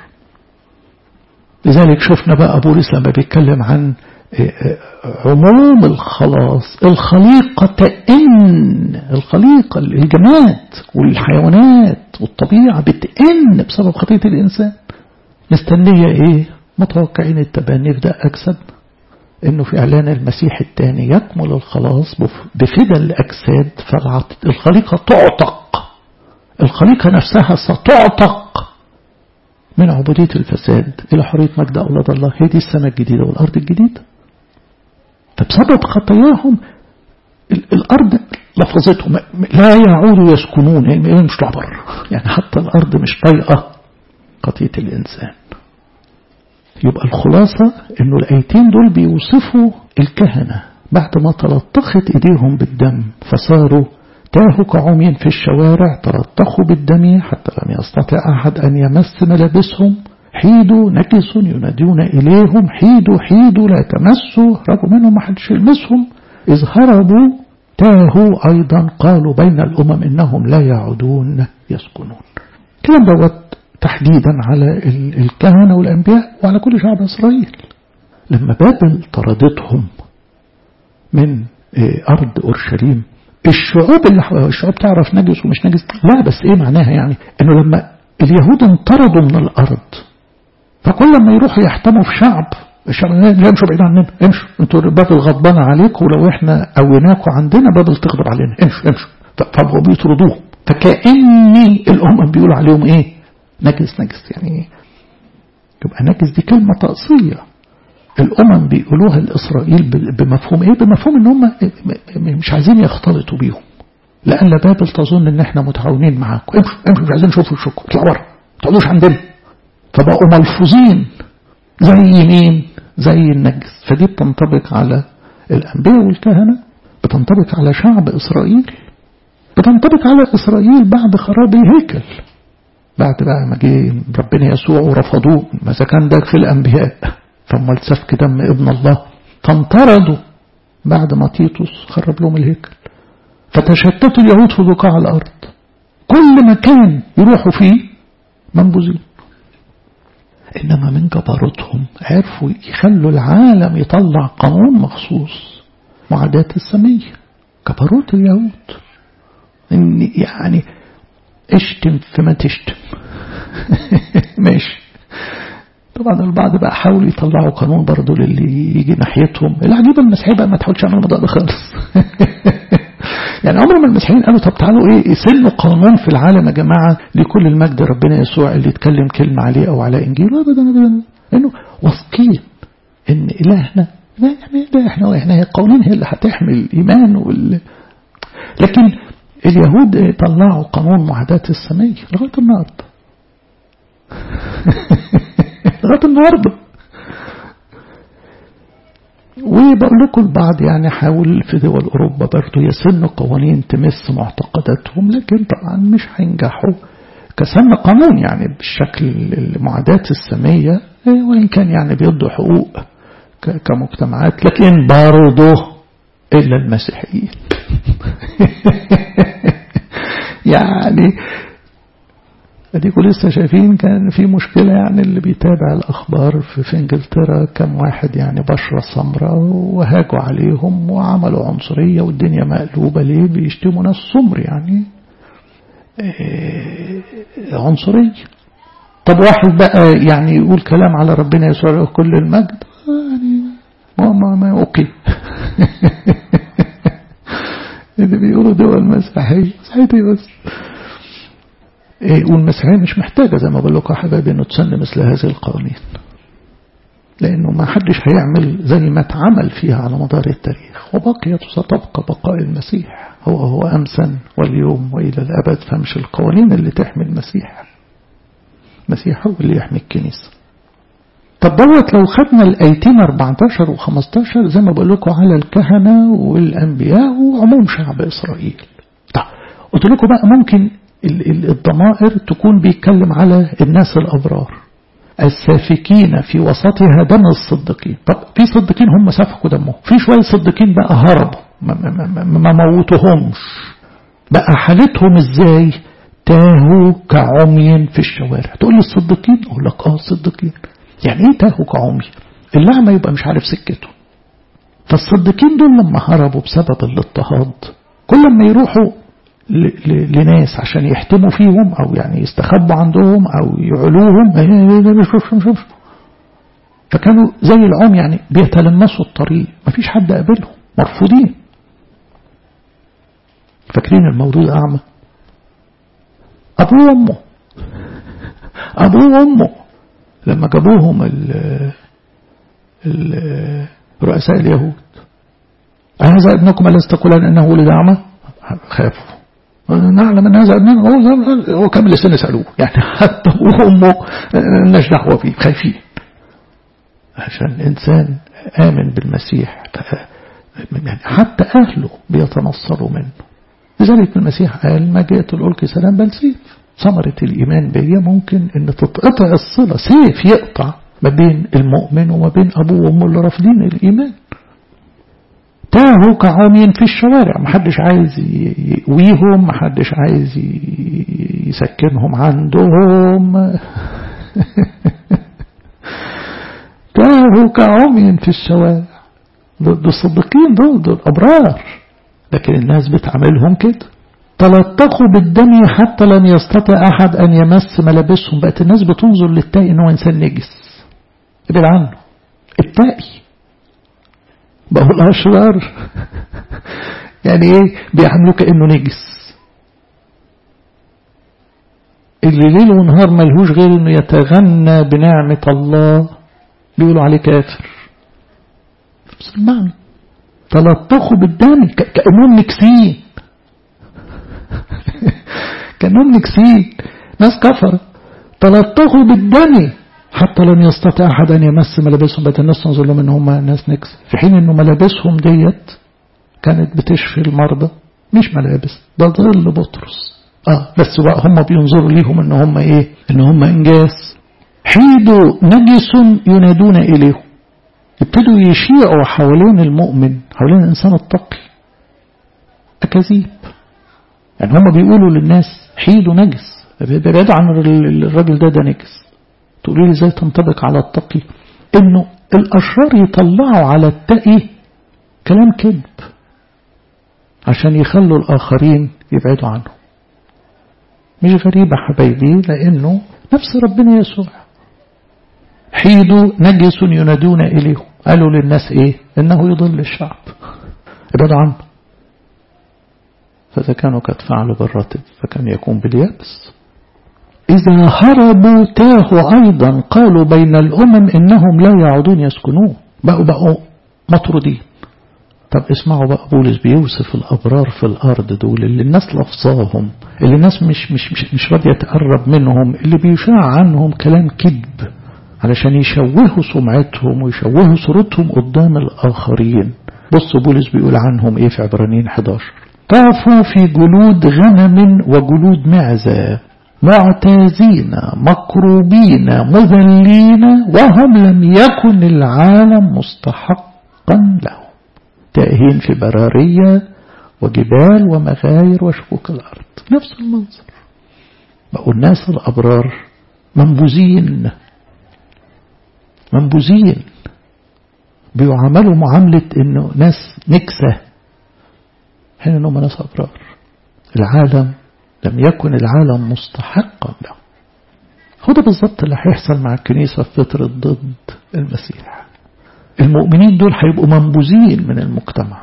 لذلك شفنا بقى بولس لما بيتكلم عن عموم الخلاص الخليقة تئن الخليقة الجماد والحيوانات والطبيعة بتئن بسبب خطية الإنسان مستنية إيه متوقعين التبني في ده أجساد إنه في إعلان المسيح الثاني يكمل الخلاص بفدى الأجساد فالخليقة تعتق الخليقة نفسها ستعتق من عبودية الفساد إلى حرية مجد أولاد الله هي دي السماء الجديدة والأرض الجديدة فبسبب خطاياهم الأرض لفظتهم لا يعودوا يسكنون يعني مش بره يعني حتى الأرض مش طايقة خطية الإنسان يبقى الخلاصة انه الايتين دول بيوصفوا الكهنة بعد ما تلطخت ايديهم بالدم فصاروا تاهوا كعمي في الشوارع تلطخوا بالدم حتى لم يستطع احد ان يمس ملابسهم حيدوا نجس ينادون اليهم حيدوا حيدوا لا تمسوا هربوا منهم ما حدش يلمسهم اذ هربوا تاهوا ايضا قالوا بين الامم انهم لا يعودون يسكنون كلام دوت تحديدا على الكهنة والأنبياء وعلى كل شعب إسرائيل لما بابل طردتهم من أرض أورشليم الشعوب اللي الشعوب تعرف نجس ومش نجس لا بس إيه معناها يعني إنه لما اليهود انطردوا من الأرض فكل ما يروحوا يحتموا في شعب الشعب لا امشوا بعيد عننا امشوا انتوا بابل غضبانة عليكم ولو احنا قويناكم عندنا بابل تغضب علينا امشوا امشوا فبقوا بيطردوهم فكأني الأمم بيقولوا عليهم إيه نجس نجس يعني إيه يبقى نجس دي كلمة تقصية الأمم بيقولوها لإسرائيل بمفهوم إيه بمفهوم إن هم مش عايزين يختلطوا بيهم لأن بابل تظن إن إحنا متعاونين معاكم امشوا امشوا مش عايزين نشوفوا وشكم اطلعوا بره ما تقعدوش عندنا فبقوا ملفوظين زي مين زي النجس فدي بتنطبق على الأنبياء والكهنة بتنطبق على شعب إسرائيل بتنطبق على إسرائيل بعد خراب الهيكل بعد بقى ما جه ربنا يسوع ورفضوه ماذا كان ده في الأنبياء فأمال سفك دم ابن الله فانطردوا بعد ما تيتوس خرب لهم الهيكل فتشتتوا اليهود في بقاع الأرض كل مكان يروحوا فيه منبوذين إنما من جبروتهم عرفوا يخلوا العالم يطلع قانون مخصوص معاداة السمية جبروت اليهود إن يعني اشتم فيما تشتم ماشي طبعا البعض بقى حاولوا يطلعوا قانون برضه للي يجي ناحيتهم العجيب المسيحيين بقى ما تحاولش تعمل الموضوع ده خالص يعني عمر ما المسيحيين قالوا طب تعالوا ايه يسنوا قانون في العالم يا جماعه لكل المجد ربنا يسوع اللي يتكلم كلمه عليه او على انجيله ابدا ابدا انه واثقين ان الهنا لا يعني ده احنا احنا القوانين هي اللي هتحمي الايمان وال لكن اليهود طلعوا قانون معاداة السمية لغاية النهارده لغاية النهارده وبقول لكم البعض يعني حاول في دول أوروبا برضه يسنوا قوانين تمس معتقداتهم لكن طبعا مش هينجحوا كسن قانون يعني بالشكل المعاداة السامية وإن كان يعني بيدوا حقوق كمجتمعات لكن برضه إلا المسيحيين يعني اديكوا لسه شايفين كان في مشكلة يعني اللي بيتابع الأخبار في, في إنجلترا كم واحد يعني بشرة سمراء وهاجوا عليهم وعملوا عنصرية والدنيا مقلوبة ليه بيشتموا ناس سمر يعني إيه عنصرية طب واحد بقى يعني يقول كلام على ربنا يسوع كل المجد يعني ما ما ما اوكي اللي بيقولوا دول مسيحية مسيحية بس إيه والمسيحية مش محتاجة زي ما بقول لكم يا حبايبي انه تسن مثل هذه القوانين لانه ما حدش هيعمل زي ما اتعمل فيها على مدار التاريخ وبقيت ستبقى بقاء المسيح هو هو امسا واليوم والى الابد فمش القوانين اللي تحمي المسيح المسيح هو اللي يحمي الكنيسة طب دوت لو خدنا الايتين 14 و15 زي ما بقول لكم على الكهنة والانبياء وعموم شعب اسرائيل طب قلت لكم بقى ممكن الضمائر تكون بيتكلم على الناس الأبرار السافكين في وسطها دم الصديقين طب في صديقين هم سفكوا دمهم في شوية صديقين بقى هربوا ما, ما, ما, ما موتهمش بقى حالتهم ازاي تاهوا كعمي في الشوارع تقول لي الصديقين اقول لك اه الصديقين يعني ايه تاهوا كعمي اللعمة يبقى مش عارف سكته فالصديقين دول لما هربوا بسبب الاضطهاد كل ما يروحوا لناس عشان يحتموا فيهم او يعني يستخبوا عندهم او يعلوهم مش مش مش فكانوا زي العم يعني بيتلمسوا الطريق مفيش حد قابلهم مرفوضين فاكرين المولود اعمى ابوه وامه ابوه وامه لما جابوهم ال ال رؤساء اليهود هذا ابنكم ألست تقولان أنه ولد أعمى خافوا نعلم ان هذا ابننا هو هو كامل السن سالوه يعني حتى وامه مالناش دعوه فيه خايفين عشان الانسان امن بالمسيح يعني حتى اهله بيتنصروا منه لذلك المسيح قال ما جئت الالك سلام بل سيف ثمرة الإيمان بيا ممكن إن تتقطع الصلة سيف يقطع ما بين المؤمن وما بين أبوه وأمه اللي رافضين الإيمان تاهوا كعمي في الشوارع محدش عايز يقويهم محدش عايز يسكنهم عندهم تاهوا كعمي في الشوارع دول الصديقين دول دول أبرار لكن الناس بتعملهم كده تلطخوا بالدم حتى لم يستطع أحد أن يمس ملابسهم بقت الناس بتنظر للتائي أنه إنسان نجس ابعد عنه التائي بقوا الأشرار يعني ايه بيعملوا كأنه نجس اللي ليل ونهار ملهوش غير انه يتغنى بنعمة الله بيقولوا عليه كافر نفس المعنى تلطخوا بالدم كأنهم نكسين كأنهم نكسين ناس كفر تلطخوا بالدم حتى لم يستطع أحد أن يمس ملابسهم بقت الناس تنظر لهم إن هم ناس نكس في حين إنه ملابسهم ديت كانت بتشفي المرضى مش ملابس ده ظل بطرس اه بس بقى هم بينظروا ليهم ان هم ايه ان هم انجاز حيدوا نجس ينادون اليه ابتدوا يشيعوا حوالين المؤمن حوالين الانسان التقي اكاذيب يعني هم بيقولوا للناس حيدوا نجس ابعدوا عن الراجل ده ده نجس تقولوا لي ازاي تنطبق على التقي انه الاشرار يطلعوا على التقي كلام كذب عشان يخلوا الآخرين يبعدوا عنه مش غريبة حبايبي لأنه نفس ربنا يسوع حيدوا نجس ينادون إليه قالوا للناس إيه إنه يضل الشعب ابعدوا عنه فإذا كانوا قد فعلوا بالراتب فكم يكون باليابس إذا هربوا تاهوا أيضا قالوا بين الأمم إنهم لا يعودون يسكنون بقوا بقوا مطرودين طب اسمعوا بقى بولس بيوصف الأبرار في الأرض دول اللي الناس لفظاهم اللي الناس مش, مش, مش, مش راضية تقرب منهم اللي بيشاع عنهم كلام كذب علشان يشوهوا سمعتهم ويشوهوا صورتهم قدام الآخرين بص بولس بيقول عنهم ايه في عبرانيين 11 طافوا في جلود غنم وجلود معزة معتازين مكروبين مذلين وهم لم يكن العالم مستحقا لهم تائهين في برارية وجبال ومغاير وشقوق الأرض نفس المنظر بقوا الناس الأبرار منبوذين منبوذين بيعاملوا معاملة انه ناس نكسة حين انهم ناس أبرار العالم لم يكن العالم مستحقا له هو ده بالظبط اللي هيحصل مع الكنيسة في فترة ضد المسيح المؤمنين دول هيبقوا منبوذين من المجتمع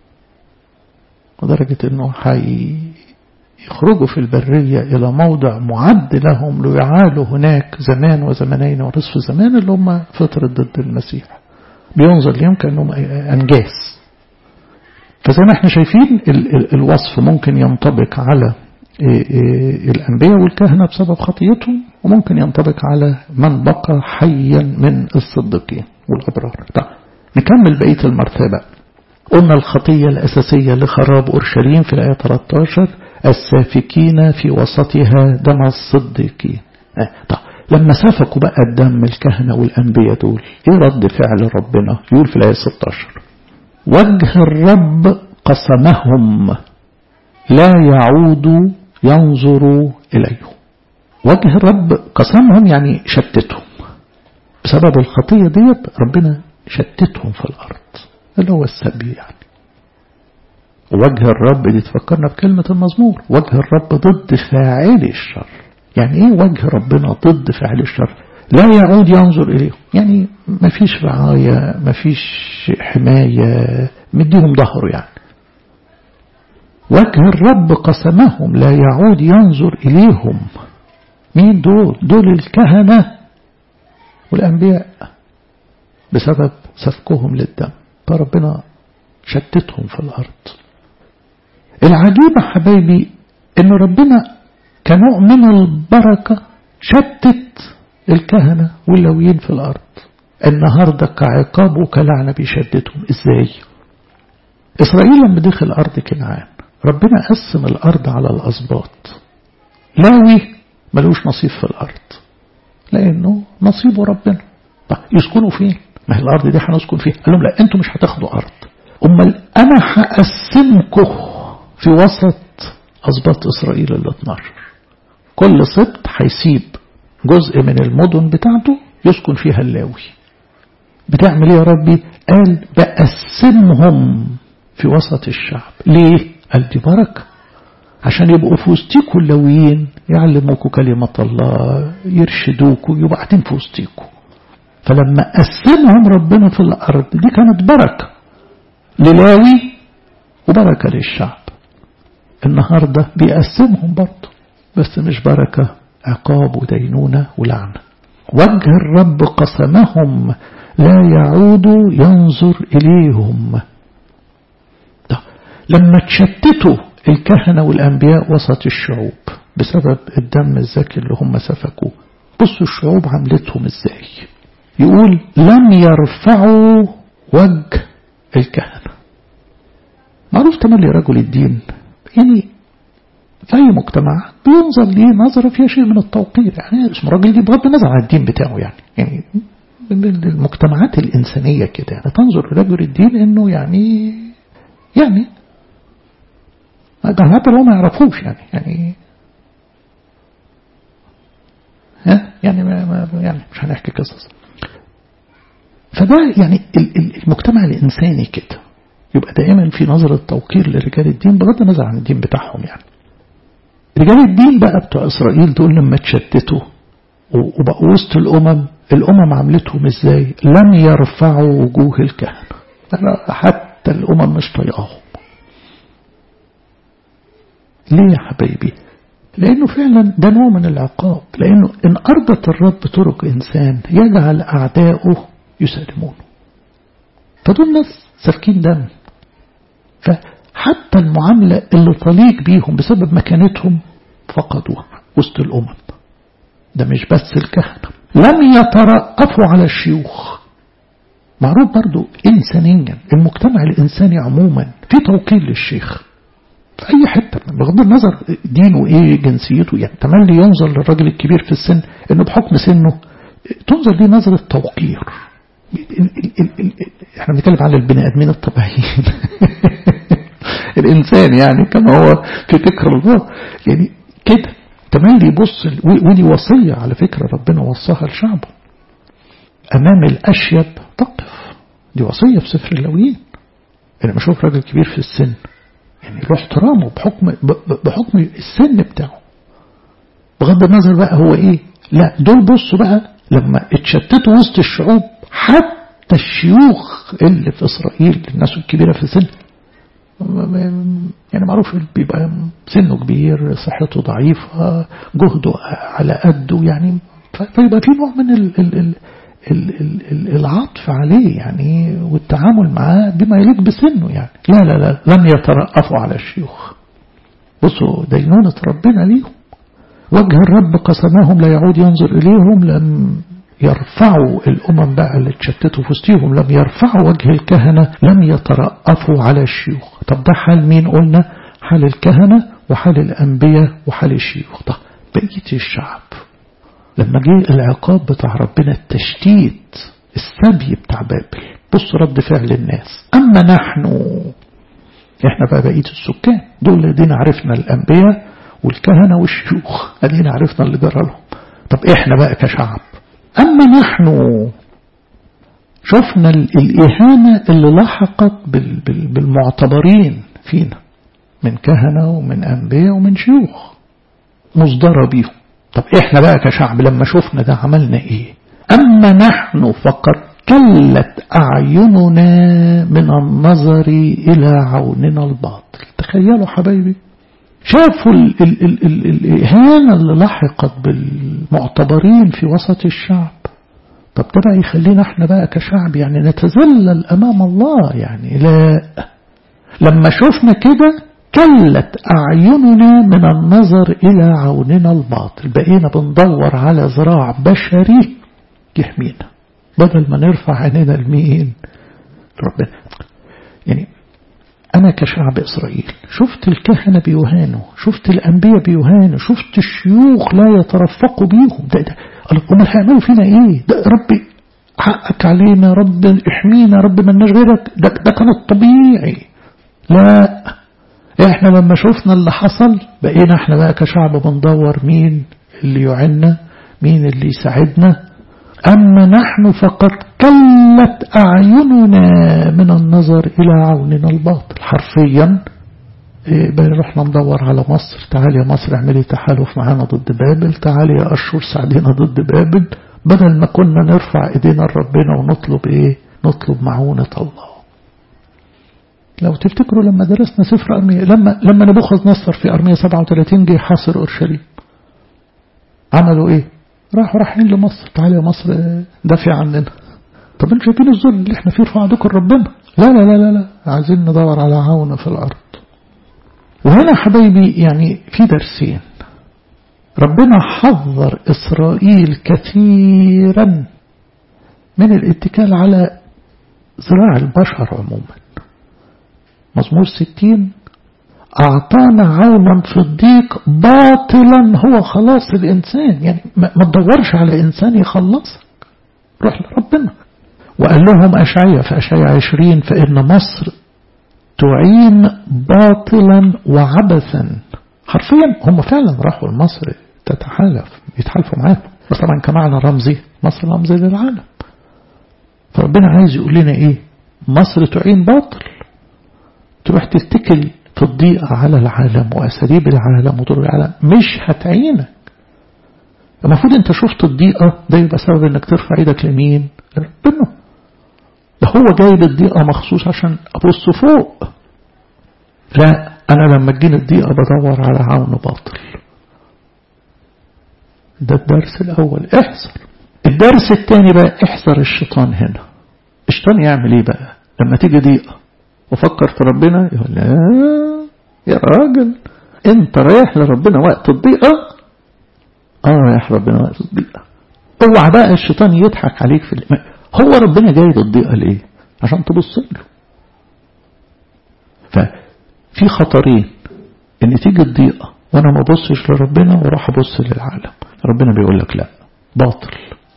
لدرجة انه يخرجوا في البرية إلى موضع معد لهم ليعالوا هناك زمان وزمانين ونصف زمان اللي هم فترة ضد المسيح بينظر لهم كأنهم أنجاس فزي ما احنا شايفين الوصف ممكن ينطبق على الأنبياء والكهنة بسبب خطيتهم وممكن ينطبق على من بقى حيا من الصديقين والأبرار طيب نكمل بقية المرتبة قلنا الخطية الأساسية لخراب أورشليم في الآية 13 السافكين في وسطها دم الصديقين آه. طيب لما سفكوا بقى الدم الكهنة والأنبياء دول ايه رد فعل ربنا يقول في الآية 16 وجه الرب قسمهم لا يعود ينظر إليهم وجه الرب قسمهم يعني شتتهم بسبب الخطية ديت ربنا شتتهم في الأرض اللي هو السبي يعني وجه الرب دي تفكرنا بكلمة المزمور وجه الرب ضد فاعل الشر يعني ايه وجه ربنا ضد فاعل الشر لا يعود ينظر إليه يعني ما فيش رعاية ما فيش حماية مديهم ظهره يعني وجه الرب قسمهم لا يعود ينظر إليهم مين دول دول الكهنة والأنبياء بسبب سفكهم للدم فربنا شتتهم في الأرض العجيبة حبايبي ان ربنا كنوع من البركة شتت الكهنة واللويين في الأرض النهاردة كعقاب وكلعنة بيشددهم ازاي إسرائيل لما دخل أرض كنعان ربنا قسم الأرض على الأسباط لاوي ملوش نصيب في الأرض لأنه نصيبه ربنا طيب يسكنوا فين ما هي الأرض دي هنسكن فيها قال لهم لا أنتوا مش هتاخدوا أرض أمال أنا هقسمكم في وسط أسباط إسرائيل ال 12 كل سبط هيسيب جزء من المدن بتاعته يسكن فيها اللاوي بتعمل ايه يا ربي قال بقسمهم في وسط الشعب ليه قال دي بركة عشان يبقوا في وسطيكوا اللاويين يعلموكوا كلمة الله يرشدوكوا يبقوا قاعدين في وسطيكوا فلما قسمهم ربنا في الأرض دي كانت بركة للاوي وبركة للشعب النهاردة بيقسمهم برضه بس مش بركة عقاب ودينونة ولعنة وجه الرب قسمهم لا يعود ينظر إليهم ده. لما تشتتوا الكهنة والأنبياء وسط الشعوب بسبب الدم الزكي اللي هم سفكوه بصوا الشعوب عملتهم ازاي يقول لم يرفعوا وجه الكهنة معروف تملي رجل الدين يعني في أي مجتمع بينظر ليه نظرة فيها شيء من التوقير يعني اسم راجل دي بغض النظر عن الدين بتاعه يعني يعني المجتمعات الإنسانية كده يعني تنظر لرجل الدين إنه يعني يعني ده حتى لو ما يعرفوش يعني يعني ها يعني ما ما يعني مش هنحكي قصص فده يعني المجتمع الإنساني كده يبقى دائما في نظرة توقير لرجال الدين بغض النظر عن الدين بتاعهم يعني رجال الدين بقى بتوع إسرائيل دول لما تشتتوا وبقوا وسط الأمم الأمم عملتهم إزاي لم يرفعوا وجوه الكهنة حتى الأمم مش طيقاهم ليه يا حبايبي لأنه فعلا ده نوع من العقاب لأنه إن أرضت الرب طرق إنسان يجعل أعداؤه يسلمونه فدول ناس سالكين دم فحتى المعاملة اللي تليق بيهم بسبب مكانتهم فقدوها وسط الأمم ده مش بس الكهنة لم يترأفوا على الشيوخ معروف برضو إنسانيا المجتمع الإنساني عموما في توقير للشيخ في أي حتة بغض النظر دينه إيه جنسيته يعني تملي ينظر للراجل الكبير في السن إنه بحكم سنه تنظر ليه نظرة توقير احنا بنتكلم على البني ادمين الطبيعيين الانسان يعني كما هو في فكر الله يعني كده تملي يبص ودي وصية على فكرة ربنا وصاها لشعبه امام الاشيب تقف دي وصية في سفر اللويين انا بشوف راجل كبير في السن يعني له احترامه بحكم بحكم السن بتاعه بغض النظر بقى هو ايه لا دول بصوا بقى لما اتشتتوا وسط الشعوب حتى الشيوخ اللي في إسرائيل الناس الكبيرة في السن يعني معروف بيبقى سنه كبير صحته ضعيفة جهده على قده يعني فيبقى في نوع من ال ال ال ال ال العطف عليه يعني والتعامل معاه بما يليق بسنه يعني لا لا لا لم يترأفوا على الشيوخ بصوا دينونة ربنا ليهم وجه الرب قسمهم لا يعود ينظر إليهم لم يرفعوا الأمم بقى اللي اتشتتوا في وسطهم لم يرفعوا وجه الكهنة لم يترأفوا على الشيوخ طب ده حال مين قلنا حال الكهنة وحال الأنبياء وحال الشيوخ طب بقية الشعب لما جه العقاب بتاع ربنا التشتيت السبي بتاع بابل بص رد فعل الناس أما نحن احنا بقى بقية السكان دول الذين عرفنا الأنبياء والكهنة والشيوخ ادينا عرفنا اللي جرى لهم طب احنا بقى كشعب أما نحن شفنا الإهانة اللي لحقت بالمعتبرين فينا من كهنة ومن أنبياء ومن شيوخ مصدرة بيهم طب إحنا بقى كشعب لما شفنا ده عملنا إيه أما نحن فقد كلت أعيننا من النظر إلى عوننا الباطل تخيلوا حبايبي شافوا ال ال ال ال الإهانة اللي لحقت بالمعتبرين في وسط الشعب طب ده بقى يخلينا احنا بقى كشعب يعني نتذلل أمام الله يعني لا لما شفنا كده كلت أعيننا من النظر إلى عوننا الباطل بقينا بندور على ذراع بشري يحمينا بدل ما نرفع عينينا لمين ربنا يعني أنا كشعب إسرائيل شفت الكهنة بيهانوا شفت الأنبياء بيهانوا شفت الشيوخ لا يترفقوا بيهم ده ده هم هيعملوا فينا إيه ده ربي حقك علينا رب احمينا رب ما لناش غيرك ده, ده كان الطبيعي لا احنا لما شفنا اللي حصل بقينا احنا بقى كشعب بندور مين اللي يعنا مين اللي يساعدنا أما نحن فقد كلت أعيننا من النظر إلى عوننا الباطل حرفيا رحنا ندور على مصر تعالي يا مصر اعملي تحالف معانا ضد بابل تعالي يا أشهر ساعدينا ضد بابل بدل ما كنا نرفع ايدينا لربنا ونطلب ايه نطلب معونة الله لو تفتكروا لما درسنا سفر أرمية لما لما نبوخذ نصر في أرمية 37 جه حاصر أورشليم عملوا ايه راحوا رايحين لمصر تعالى يا مصر دافع عننا طب انتوا شايفين الظلم اللي احنا فيه ارفعوا عندكم ربنا لا لا لا لا لا عايزين ندور على عون في الارض وهنا حبايبي يعني في درسين ربنا حذر إسرائيل كثيرا من الاتكال على ذراع البشر عموما مزمور ستين أعطانا عونا في الضيق باطلا هو خلاص الإنسان يعني ما تدورش على إنسان يخلصك روح لربنا وقال لهم أشعية في أشعية عشرين فإن مصر تعين باطلا وعبثا حرفيا هم فعلا راحوا لمصر تتحالف يتحالفوا معاهم بس طبعا كمعنى رمزي مصر رمز للعالم فربنا عايز يقول لنا ايه مصر تعين باطل تروح تتكل في الضيقة على العالم وأساليب العالم وطرق العالم مش هتعينك المفروض انت شفت الضيقة ده يبقى سبب انك ترفع ايدك لمين لربنا ده هو جايب الضيقة مخصوص عشان أبص فوق لا أنا لما تجيني الضيقة بدور على عون باطل ده الدرس الأول احذر الدرس الثاني بقى احذر الشيطان هنا الشيطان يعمل ايه بقى لما تيجي ضيقة وفكر في ربنا يقول لا يا راجل انت رايح لربنا وقت الضيقة اه رايح ربنا وقت الضيقة اوعى بقى الشيطان يضحك عليك في الإيمان هو ربنا جايب الضيقة ليه عشان تبص له ففي خطرين ان تيجي الضيقة وانا ما بصش لربنا واروح ابص للعالم ربنا بيقول لك لا باطل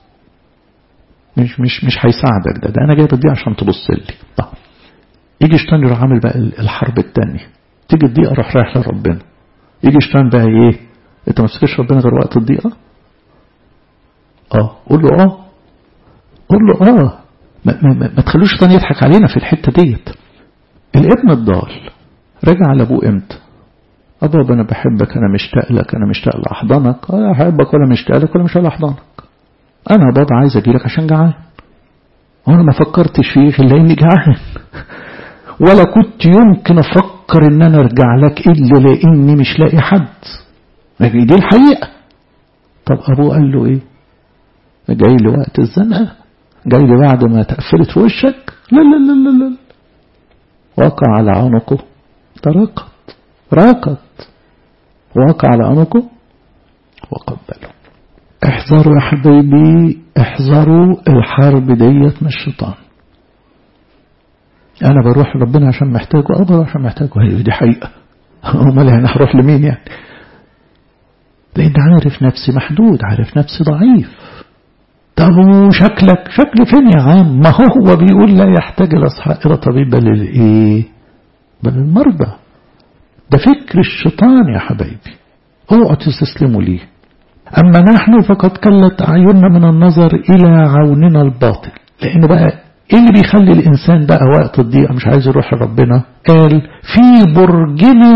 مش مش مش هيساعدك ده ده انا جايب الضيقة عشان تبص لي طب يجي شيطان يروح عامل بقى الحرب الثانية تيجي الضيقة روح رايح لربنا يجي شيطان بقى ايه انت ما تفتكرش ربنا غير وقت الضيقة اه قول له اه قول له اه ما, ما, ما, ما تخلوش الشيطان يضحك علينا في الحتة ديت الابن الضال رجع لابوه امتى أبابا أنا بحبك أنا مشتاق لك أنا مشتاق لأحضانك ولا أحبك ولا مشتاق لك ولا مشتاق لأحضانك أنا بابا عايز أجي لك عشان جعان وأنا ما فكرتش فيه إلا إني جعان ولا كنت يمكن أفكر إن أنا أرجع لك إلا لإني مش لاقي حد دي الحقيقة طب أبوه قال له إيه جاي لي وقت الزنقة جاي لي بعد ما تقفلت في وشك لا لا لا لا لا وقع على عنقه ترقت راقت وقع على عنقه وقبله احذروا يا حبيبي احذروا الحرب ديت من الشيطان انا بروح لربنا عشان محتاجه اه بروح عشان محتاجه هي دي حقيقه امال انا هروح لمين يعني لان عارف نفسي محدود عارف نفسي ضعيف طب وشكلك شكلي فين يا عم ما هو بيقول لا يحتاج الى طبيب بل الايه بل المرضى ده فكر الشيطان يا حبايبي اوعوا تستسلموا ليه أما نحن فقد كلت أعيننا من النظر إلى عوننا الباطل لأن بقى إيه اللي بيخلي الإنسان بقى وقت الضيقة مش عايز يروح لربنا قال في برجنا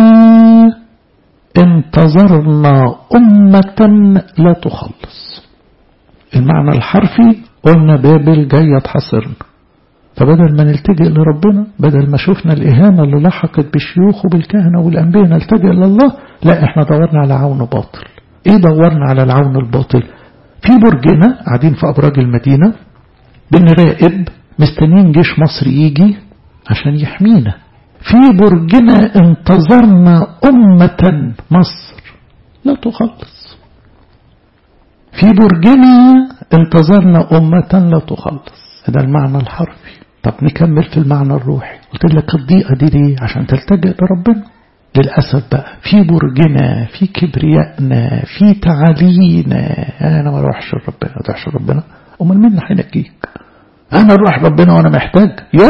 انتظرنا أمة لا تخلص المعنى الحرفي قلنا بابل جاية تحصرنا فبدل ما نلتجئ لربنا بدل ما شفنا الإهانة اللي لحقت بالشيوخ وبالكهنة والأنبياء نلتجئ لله لا احنا دورنا على عون باطل ايه دورنا على العون الباطل في برجنا قاعدين في أبراج المدينة بنراقب مستنيين جيش مصر يجي عشان يحمينا في برجنا انتظرنا أمة مصر لا تخلص في برجنا انتظرنا أمة لا تخلص هذا المعنى الحرفي طب نكمل في المعنى الروحي قلت لك الضيقة دي ليه عشان تلتجئ لربنا للأسف بقى في برجنا في كبريائنا في تعالينا أنا ما أروحش لربنا ما أروحش لربنا أمال مين اللي هينجيك أنا أروح ربنا وأنا محتاج يو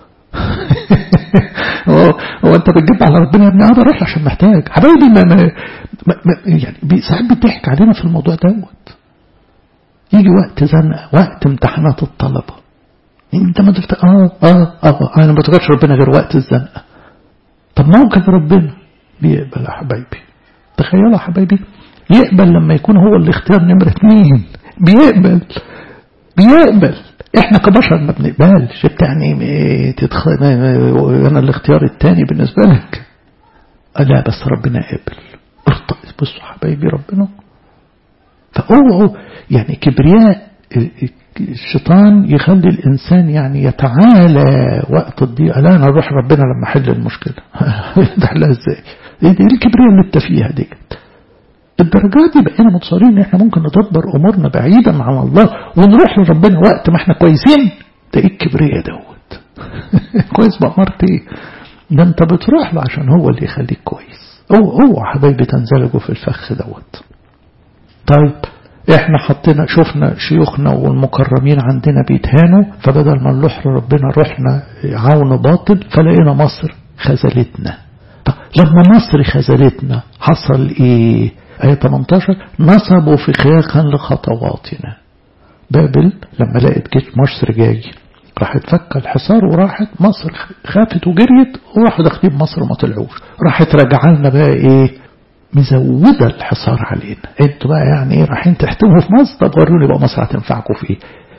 هو, هو أنت بتجيب على ربنا يا ابني أنا أروح عشان محتاج حبايبي ما, ما, ما يعني ساعات بتضحك علينا في الموضوع دوت يجي وقت زنقة وقت امتحانات الطلبة انت ما تفتكر اه اه اه انا ما بفتكرش ربنا غير وقت الزنقة طب موقف ربنا بيقبل يا حبايبي تخيلوا يا حبايبي يقبل لما يكون هو الاختيار نمرة اثنين بيقبل بيقبل احنا كبشر ما بنقبلش يعني ايه تدخل انا الاختيار الثاني بالنسبة لك لا بس ربنا قبل بصوا حبايبي ربنا فاوعوا يعني كبرياء الشيطان يخلي الإنسان يعني يتعالى وقت الضيقة لا أنا أروح ربنا لما أحل المشكلة تحلها إزاي دي, دي الكبرياء اللي أنت فيها دي الدرجات دي بقينا متصورين ان احنا ممكن ندبر امورنا بعيدا عن الله ونروح لربنا وقت ما احنا كويسين ده ايه الكبرياء دوت كويس بأمرت ايه ده انت بتروح له عشان هو اللي يخليك كويس هو هو حبايبي تنزلجوا في الفخ دوت طيب احنا حطينا شفنا شيوخنا والمكرمين عندنا بيتهانوا فبدل ما نروح لربنا رحنا عون باطل فلقينا مصر خذلتنا طب لما مصر خذلتنا حصل ايه آية 18 نصبوا فخاخا لخطواتنا بابل لما لقت جيش مصر جاي راحت فك الحصار وراحت مصر خافت وجريت وراحوا داخلين مصر ما طلعوش راحت راجعه لنا بقى ايه مزودة الحصار علينا انتوا بقى يعني ايه رايحين تحتموا في مصر طب وروني بقى مصر هتنفعكم في ايه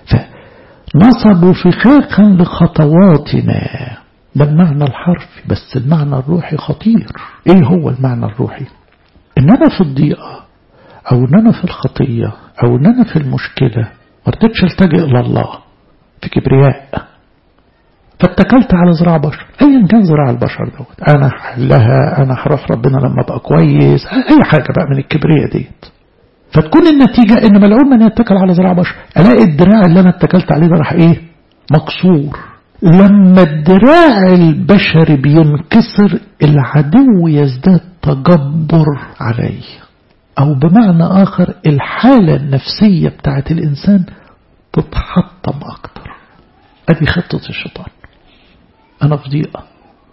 فنصبوا فخاخا لخطواتنا ده المعنى الحرفي بس المعنى الروحي خطير ايه هو المعنى الروحي ان انا في الضيقة او ان انا في الخطية او ان انا في المشكلة ما رضيتش التجئ لله في كبرياء فاتكلت على زراع بشر ايا كان زراع البشر دوت انا هحلها انا هروح ربنا لما ابقى كويس اي حاجه بقى من الكبرياء ديت فتكون النتيجه ان ملعون من يتكل على زراع بشر الاقي الدراع اللي انا اتكلت عليه ده راح ايه مكسور لما الدراع البشري بينكسر العدو يزداد تجبر عليه او بمعنى اخر الحاله النفسيه بتاعت الانسان تتحطم اكتر ادي خطه الشيطان أنا في ضيقة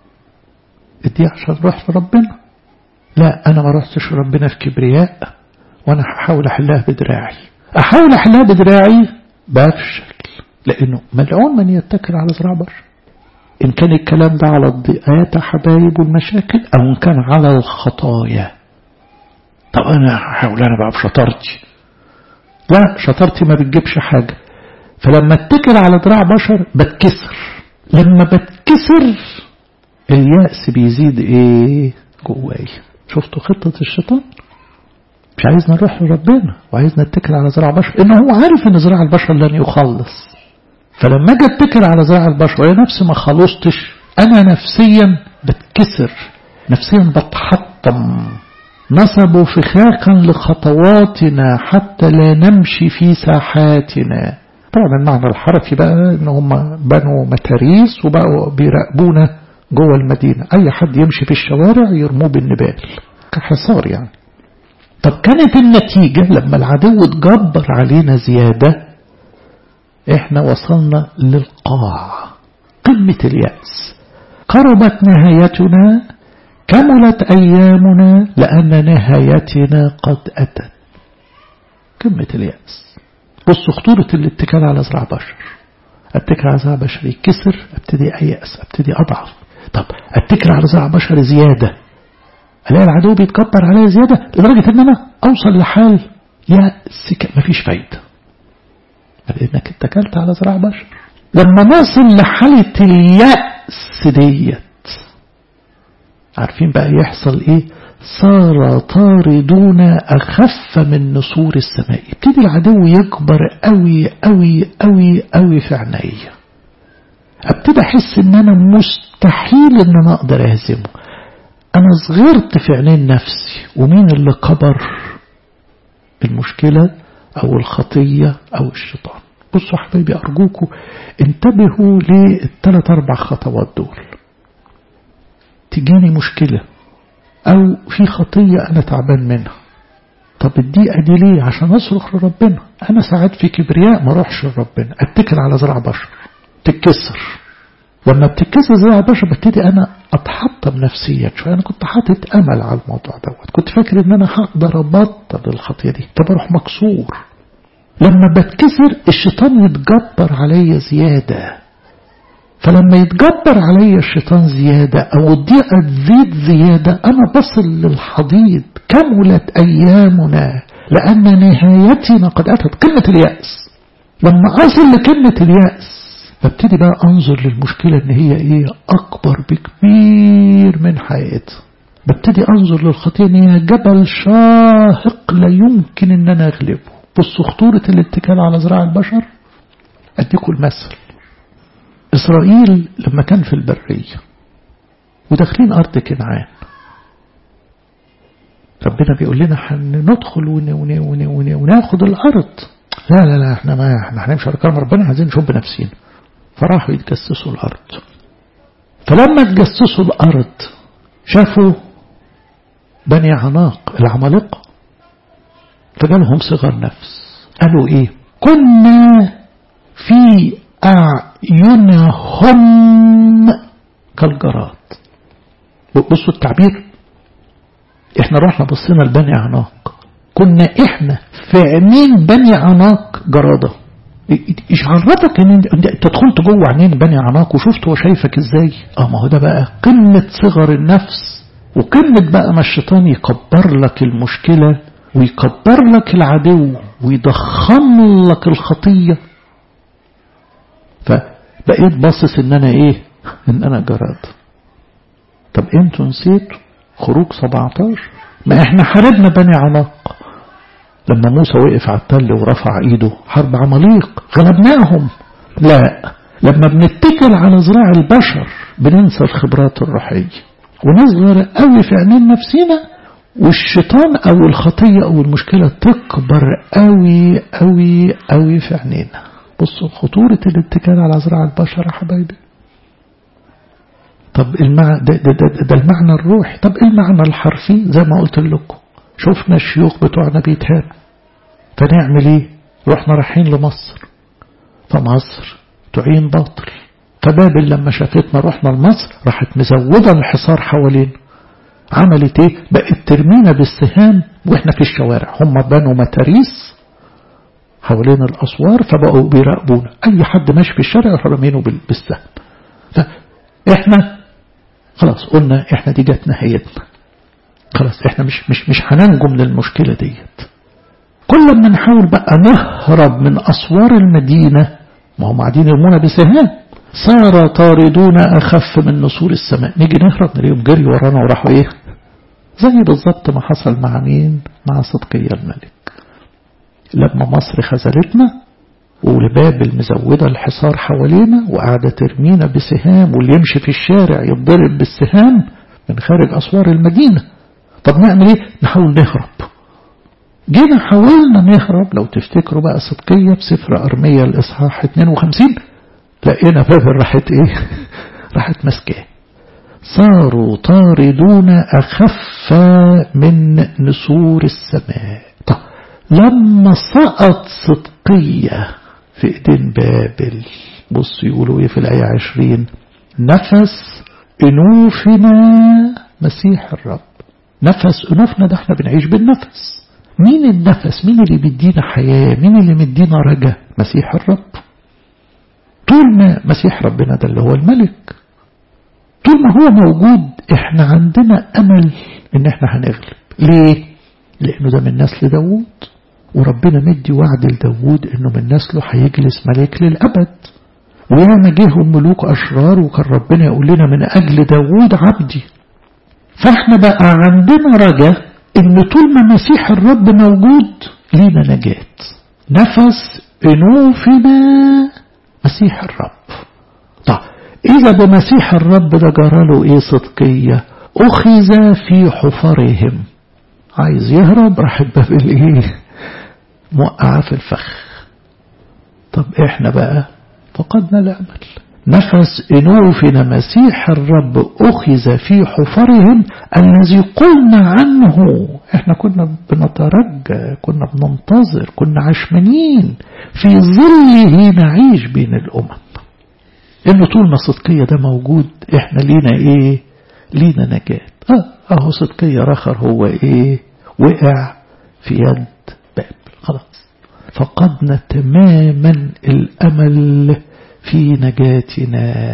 الضيقة عشان أروح لربنا لا أنا ما رحتش لربنا في كبرياء وأنا هحاول أحلها بدراعي أحاول أحلها بدراعي بفشل لأنه ملعون من يتكل على زراع بشر إن كان الكلام ده على الضيقات يا حبايب والمشاكل أو إن كان على الخطايا طب أنا هحاول أنا بقى بشطارتي لا شطارتي ما بتجيبش حاجة فلما اتكل على دراع بشر بتكسر لما بتكسر اليأس بيزيد ايه جواي شفتوا خطة الشيطان مش عايزنا نروح لربنا وعايزنا نتكل على زراع بشر انه هو عارف ان زراع البشر لن يخلص فلما اجي اتكل على زراع البشر وهي نفسي ما خلصتش انا نفسيا بتكسر نفسيا بتحطم نصبوا فخاخا لخطواتنا حتى لا نمشي في ساحاتنا طبعا المعنى الحرفي بقى ان هم بنوا متاريس وبقوا بيراقبونا جوه المدينة اي حد يمشي في الشوارع يرموه بالنبال كحصار يعني طب كانت النتيجة لما العدو اتجبر علينا زيادة احنا وصلنا للقاع قمة اليأس قربت نهايتنا كملت أيامنا لأن نهايتنا قد أتت قمة اليأس بص خطورة الاتكال على زرع بشر اتكل على زرع بشر يكسر ابتدي أيأس ابتدي أضعف طب اتكل على زرع بشر زيادة الاقي العدو بيتكبر عليا زيادة لدرجة ان انا اوصل لحال يأس مفيش فايدة لانك اتكلت على زرع بشر لما نصل لحالة اليأس ديت عارفين بقى يحصل ايه صار طاردون أخف من نسور السماء يبتدي العدو يكبر قوي قوي قوي قوي في عينيا ابتدي احس ان انا مستحيل ان انا اقدر اهزمه انا صغرت في عينين نفسي ومين اللي كبر المشكلة او الخطية او الشيطان بصوا حبايبي ارجوكم انتبهوا للثلاث اربع خطوات دول تجيني مشكلة أو في خطية أنا تعبان منها طب الدقيقة دي ليه عشان أصرخ لربنا أنا ساعات في كبرياء ما أروحش لربنا أتكل على زرع بشر تتكسر لما بتتكسر زرع بشر ببتدي أنا أتحطم نفسيا شوية أنا كنت حاطط أمل على الموضوع دوت كنت فاكر إن أنا هقدر أبطل الخطية دي طب أروح مكسور لما بتكسر الشيطان يتجبر عليا زيادة فلما يتجبر عليا الشيطان زيادة أو الضيقة تزيد زيادة أنا بصل للحضيض كملت أيامنا لأن نهايتنا قد أتت كلمة اليأس لما أصل لكلمة اليأس ببتدي بقى أنظر للمشكلة إن هي إيه أكبر بكبير من حقيقتها ببتدي أنظر للخطية إن هي جبل شاهق لا يمكن إن أنا أغلبه بصوا خطورة الاتكال على زراع البشر أديكم المثل إسرائيل لما كان في البرية وداخلين أرض كنعان ربنا بيقول لنا هندخل وناخد الأرض لا لا لا احنا ما احنا هنمشي على كلام ربنا عايزين نشوف بنفسينا فراحوا يتجسسوا الأرض فلما تجسسوا الأرض شافوا بني عناق العمالقة فجالهم صغر نفس قالوا ايه كنا في أعينهم كالجراد بصوا التعبير احنا رحنا بصينا لبني عناق كنا احنا في عينين بني عناق جرادة ايش عرفك ان انت دخلت جوه عينين بني عناق وشفت هو شايفك ازاي اه ما هو ده بقى قمة صغر النفس وقمة بقى ما الشيطان يكبر لك المشكلة ويكبر لك العدو ويضخم لك الخطية فبقيت باصص ان انا ايه ان انا جراد طب انتوا نسيتوا خروج 17 ما احنا حاربنا بني عناق لما موسى وقف على التل ورفع ايده حرب عماليق غلبناهم لا لما بنتكل على ذراع البشر بننسى الخبرات الروحية ونصغر قوي في عينين نفسنا والشيطان او الخطية او المشكلة تكبر قوي قوي قوي في عينينا بصوا خطورة الاتكال على ذراع البشر يا حبايبي طب المعنى ده, ده, ده, ده المعنى الروحي طب ايه المعنى الحرفي زي ما قلت لكم شفنا الشيوخ بتوعنا بيتهانوا فنعمل ايه رحنا رايحين لمصر فمصر تعين باطل فبابل لما شافتنا رحنا لمصر راحت مزودة الحصار حوالين عملت ايه بقت ترمينا بالسهام واحنا في الشوارع هم بنوا متاريس حوالين الاسوار فبقوا بيراقبونا اي حد ماشي في الشارع يروحوا رامينه بالسهم فاحنا خلاص قلنا احنا دي جت نهايتنا خلاص احنا مش مش مش هننجو من المشكله ديت كل ما نحاول بقى نهرب من اسوار المدينه ما هم قاعدين يرمونا بسهام صار طاردون اخف من نسور السماء نيجي نهرب نلاقيهم جري ورانا وراحوا ايه زي بالظبط ما حصل مع مين مع صدقية الملك لما مصر خذلتنا ولبابل مزودة الحصار حوالينا وقاعدة ترمينا بسهام واللي يمشي في الشارع يتضرب بالسهام من خارج أسوار المدينة طب نعمل ايه نحاول نهرب جينا حاولنا نهرب لو تفتكروا بقى صدقية بسفر أرمية الإصحاح 52 لقينا بابل راحت ايه راحت مسكاه صاروا طاردون أخف من نسور السماء طب لما سقط صدقية في ايدين بابل بص يقولوا ايه في الآية عشرين نفس أنوفنا مسيح الرب نفس أنوفنا ده احنا بنعيش بالنفس مين النفس مين اللي بيدينا حياة مين اللي مدينا رجاء مسيح الرب طول ما مسيح ربنا ده اللي هو الملك طول ما هو موجود احنا عندنا امل ان احنا هنغلب ليه لانه ده من نسل داوود وربنا مدي وعد لداوود انه من نسله هيجلس ملك للابد وياما جيهم ملوك اشرار وكان ربنا يقول لنا من اجل داوود عبدي فاحنا بقى عندنا رجاء ان طول ما مسيح الرب موجود لينا نجاة نفس انوفنا مسيح الرب طب إذا بمسيح الرب ده جراله إيه صدقية أخذ في حفرهم عايز يهرب راح بابل إيه موقعة في الفخ طب إحنا بقى فقدنا الأمل نفس إنوفنا مسيح الرب أخذ في حفرهم الذي قلنا عنه احنا كنا بنترجى كنا بننتظر كنا عشمانين في ظله نعيش بين الأمم إنه طول ما صدقية ده موجود احنا لينا ايه لينا نجاة اه اهو صدقية رخر هو ايه وقع في يد بابل خلاص فقدنا تماما الأمل في نجاتنا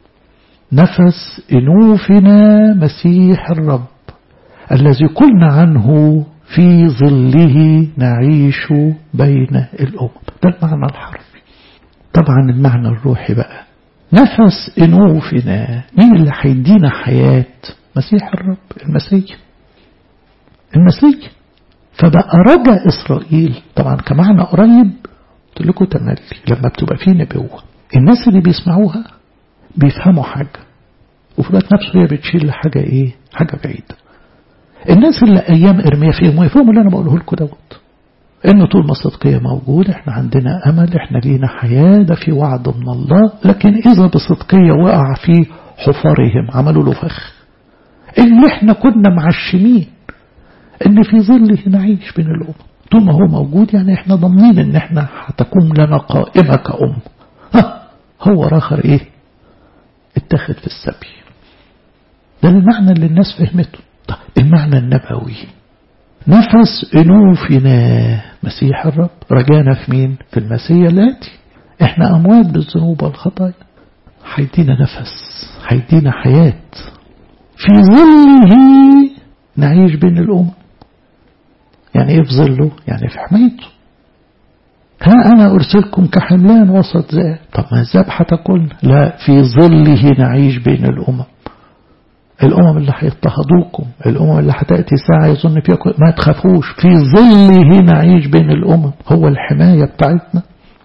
نفس انوفنا مسيح الرب الذي قلنا عنه في ظله نعيش بين الأمم ده المعنى الحرفي طبعا المعنى الروحي بقى نفس انوفنا مين اللي هيدينا حياة مسيح الرب المسيح المسيح فبقى رجع إسرائيل طبعا كمعنى قريب قلت لكم تملي لما بتبقى فيه نبوة الناس اللي بيسمعوها بيفهموا حاجة وفي الوقت نفسه هي بتشيل حاجة ايه حاجة بعيدة الناس اللي ايام ارميا فيهم ويفهموا اللي انا بقوله لكم دوت ان طول ما الصدقية موجود احنا عندنا امل احنا لينا حياة ده في وعد من الله لكن اذا بصدقية وقع في حفرهم عملوا له فخ اللي احنا كنا معشمين ان في ظله نعيش بين الامم طول ما هو موجود يعني احنا ضامنين ان احنا هتكون لنا قائمة كأم ها هو راخر ايه اتخذ في السبي ده المعنى اللي الناس فهمته طيب المعنى النبوي نفس أنوفنا مسيح الرب رجانا في مين في المسيح الآتي احنا أموات بالذنوب والخطايا هيدينا نفس هيدينا حياة في ظله نعيش بين الأمم يعني ايه في ظله يعني في حمايته ها أنا أرسلكم كحملان وسط ذئاب طب ما الذئاب هتاكلنا لا في ظله نعيش بين الأمم الأمم اللي هيضطهدوكم الأمم اللي هتأتي ساعة يظن فيها ما تخافوش في ظله نعيش بين الأمم هو الحماية بتاعتنا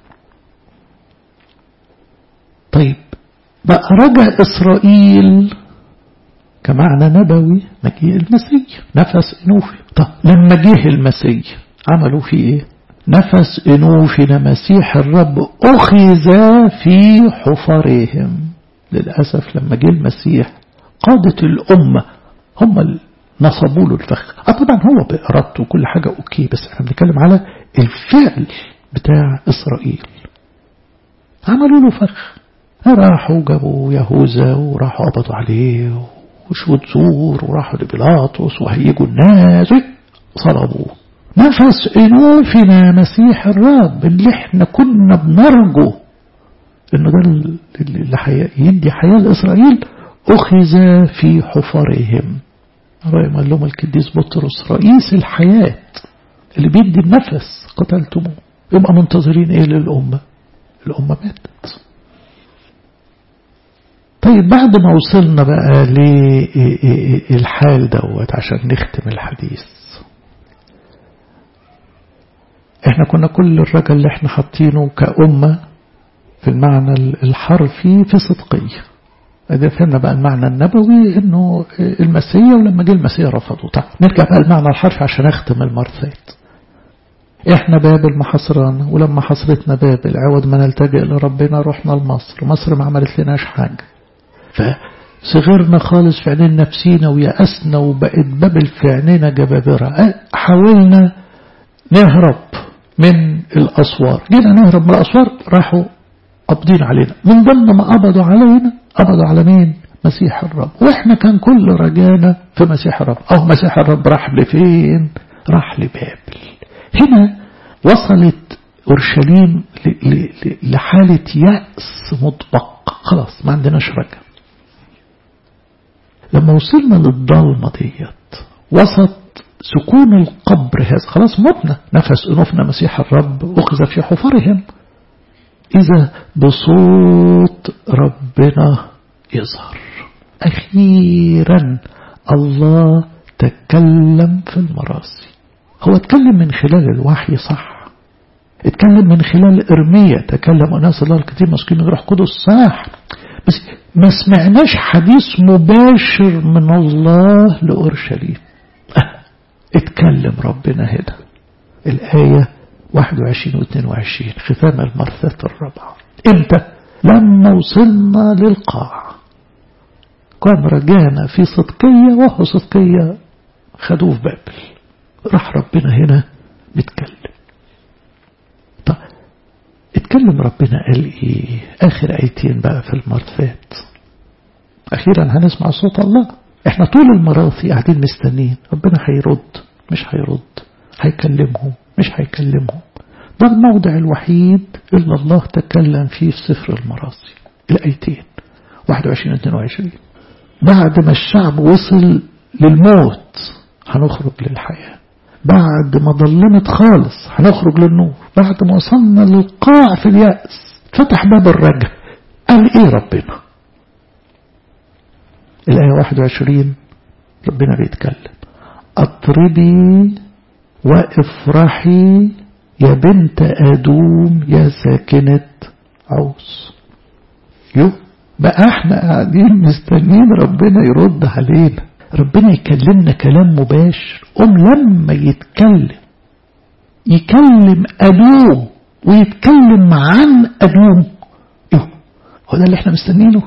طيب بقى رجع إسرائيل كمعنى نبوي مجيء المسيح نفس إنوفي طب لما جه المسيح عملوا فيه إيه نفس إنوفنا مسيح الرب أخذ في حفرهم للأسف لما جه المسيح قادة الأمة هم اللي نصبوا له الفخ آه طبعا هو بإرادته وكل حاجة أوكي بس احنا بنتكلم على الفعل بتاع إسرائيل عملوا له فخ راحوا جابوا يهوذا وراحوا قبضوا عليه وشهود زور وراحوا لبيلاطس وهيجوا الناس صلبوه نفس أنوفنا مسيح الرب اللي احنا كنا بنرجو انه ده اللي يدي حياة لإسرائيل أخذ في حفرهم رأي قال لهم القديس بطرس رئيس الحياة اللي بيدي النفس قتلتموه يبقى منتظرين ايه للأمة الأمة ماتت طيب بعد ما وصلنا بقى للحال دوت عشان نختم الحديث احنا كنا كل الرجل اللي احنا حاطينه كأمة في المعنى الحرفي في صدقية ادي فهمنا بقى المعنى النبوي انه المسيح ولما جه المسيح رفضوا طيب نرجع بقى المعنى الحرفي عشان اختم المرثات احنا بابل محاصرانا ولما حصرتنا بابل عوض ما نلتجئ لربنا رحنا لمصر مصر ما عملت لناش حاجة فصغرنا خالص في عينين نفسينا ويأسنا وبقت بابل في عينينا جبابرة حاولنا نهرب من الأسوار جينا نهرب من الأسوار راحوا قابضين علينا من ضمن ما قبضوا علينا قبضوا على مين مسيح الرب واحنا كان كل رجانا في مسيح الرب او مسيح الرب راح لفين راح لبابل هنا وصلت أورشليم لحالة يأس مطبق خلاص ما عندناش رجا لما وصلنا للضلمة ديت وسط سكون القبر هذا خلاص متنا نفس أنوفنا مسيح الرب أخذ في حفرهم إذا بصوت ربنا يظهر أخيرا الله تكلم في المراسي هو اتكلم من خلال الوحي صح اتكلم من خلال إرمية تكلم أناس الله الكثير مسكين من روح قدس صح بس ما سمعناش حديث مباشر من الله لأورشليم اه اتكلم ربنا هنا الآية 21 و 22 ختام المرثاة الرابعة امتى لما وصلنا للقاع كان رجعنا في صدقية وهو صدقية خدوه في بابل راح ربنا هنا بيتكلم طب اتكلم ربنا قال ايه اخر ايتين بقى في المرثات اخيرا هنسمع صوت الله احنا طول المراثي قاعدين مستنين ربنا هيرد مش هيرد هيكلمهم مش هيكلمهم ده الموضع الوحيد اللي الله تكلم فيه في سفر المراثي الايتين 21 22 بعد ما الشعب وصل للموت هنخرج للحياه بعد ما ظلمت خالص هنخرج للنور بعد ما وصلنا للقاع في اليأس فتح باب الرجع قال ايه ربنا الآية 21 ربنا بيتكلم اطربي وافرحي يا بنت ادوم يا ساكنة عوس يو بقى احنا قاعدين مستنيين ربنا يرد علينا ربنا يكلمنا كلام مباشر قوم لما يتكلم يكلم أدوم ويتكلم عن أدوم ايه هو ده اللي احنا مستنينه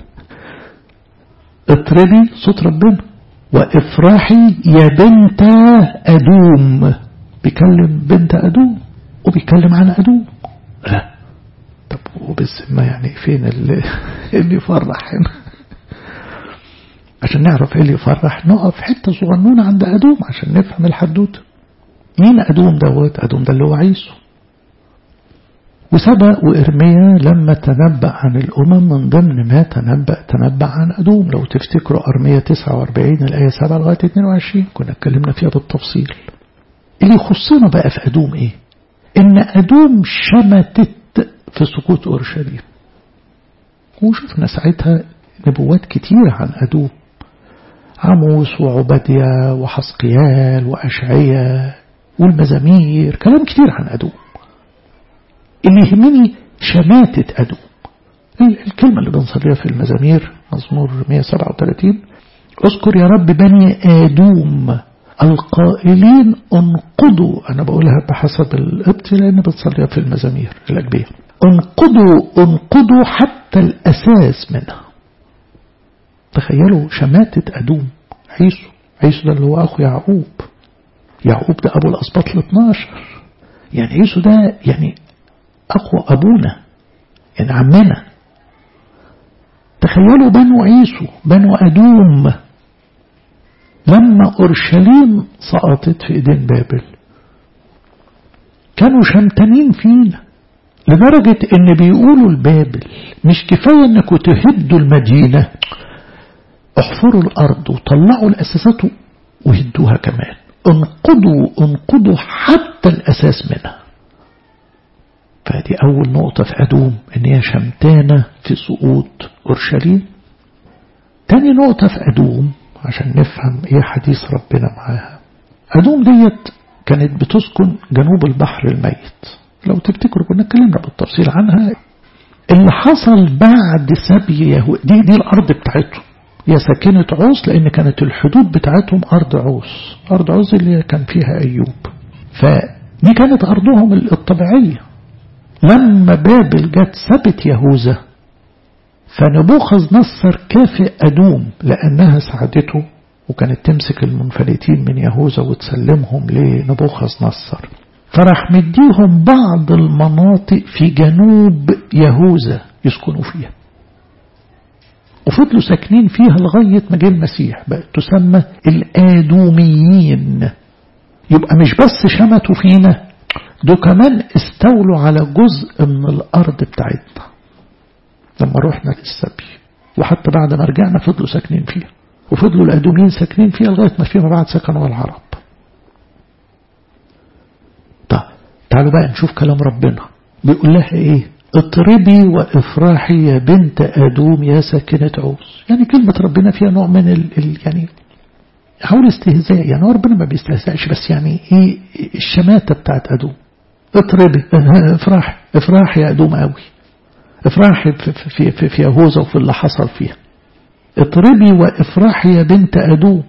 اطربي صوت ربنا وافرحي يا بنت أدوم بيكلم بنت أدوم وبيكلم عن أدوم لا طب وبالذمة يعني فين اللي, اللي يفرح هنا عشان نعرف ايه اللي يفرح نقف حتة صغنونة عند أدوم عشان نفهم الحدوته مين أدوم دوت أدوم ده اللي هو عيسو وسبق وإرميا لما تنبأ عن الأمم من ضمن ما تنبأ تنبأ عن أدوم لو تفتكروا أرميا 49 الآية 7 لغاية 22 كنا اتكلمنا فيها بالتفصيل اللي يخصنا بقى في أدوم إيه إن أدوم شمتت في سقوط أورشليم وشفنا ساعتها نبوات كتير عن أدوم عموس وعبدية وحسقيال وأشعية والمزامير كلام كتير عن أدوم اللي يهمني شماتة أدوم الكلمة اللي بنصليها في المزامير مزمور 137 اذكر يا رب بني آدوم القائلين انقضوا أنا بقولها بحسب القبط لأن بتصليها في المزامير الأجبية انقضوا انقضوا حتى الأساس منها تخيلوا شماتة أدوم عيسو عيسو ده اللي هو أخو يعقوب يعقوب ده أبو الأسباط ال 12 يعني عيسو ده يعني أخو أبونا يعني عمنا تخيلوا بنو عيسو بنو أدوم لما أورشليم سقطت في إيدين بابل كانوا شمتانين فينا لدرجة إن بيقولوا لبابل مش كفاية إنكم تهدوا المدينة احفروا الأرض وطلعوا الأساسات وهدوها كمان انقضوا انقضوا حتى الأساس منها فدي أول نقطة في أدوم إن هي شمتانة في سقوط أورشليم تاني نقطة في أدوم عشان نفهم إيه حديث ربنا معاها أدوم ديت كانت بتسكن جنوب البحر الميت لو تفتكروا كنا اتكلمنا بالتفصيل عنها اللي حصل بعد سبي يهود دي دي الأرض بتاعتهم هي ساكنة عوس لأن كانت الحدود بتاعتهم أرض عوس أرض عوس اللي كان فيها أيوب فدي كانت أرضهم الطبيعية لما بابل جت سبت يهوذا فنبوخذ نصر كافئ أدوم لأنها ساعدته وكانت تمسك المنفلتين من يهوذا وتسلمهم لنبوخذ نصر فراح مديهم بعض المناطق في جنوب يهوذا يسكنوا فيها وفضلوا ساكنين فيها لغاية ما جه المسيح بقت تسمى الآدوميين يبقى مش بس شمتوا فينا دول كمان استولوا على جزء من الأرض بتاعتنا لما رحنا للسبي وحتى بعد ما رجعنا فضلوا ساكنين فيها وفضلوا الأدوميين ساكنين فيها لغاية ما فيما بعد سكنوا العرب طيب تعالوا بقى نشوف كلام ربنا بيقول لها ايه اطربي وافرحي يا بنت ادوم يا ساكنة عوس يعني كلمة ربنا فيها نوع من ال ال يعني حول استهزاء يعني ربنا ما بيستهزأش بس يعني ايه الشماتة بتاعت ادوم اطربي افرحي افرحي يا ادوم قوي افرحي في, في, في, في يهوذا وفي اللي حصل فيها اطربي وافرحي يا بنت ادوم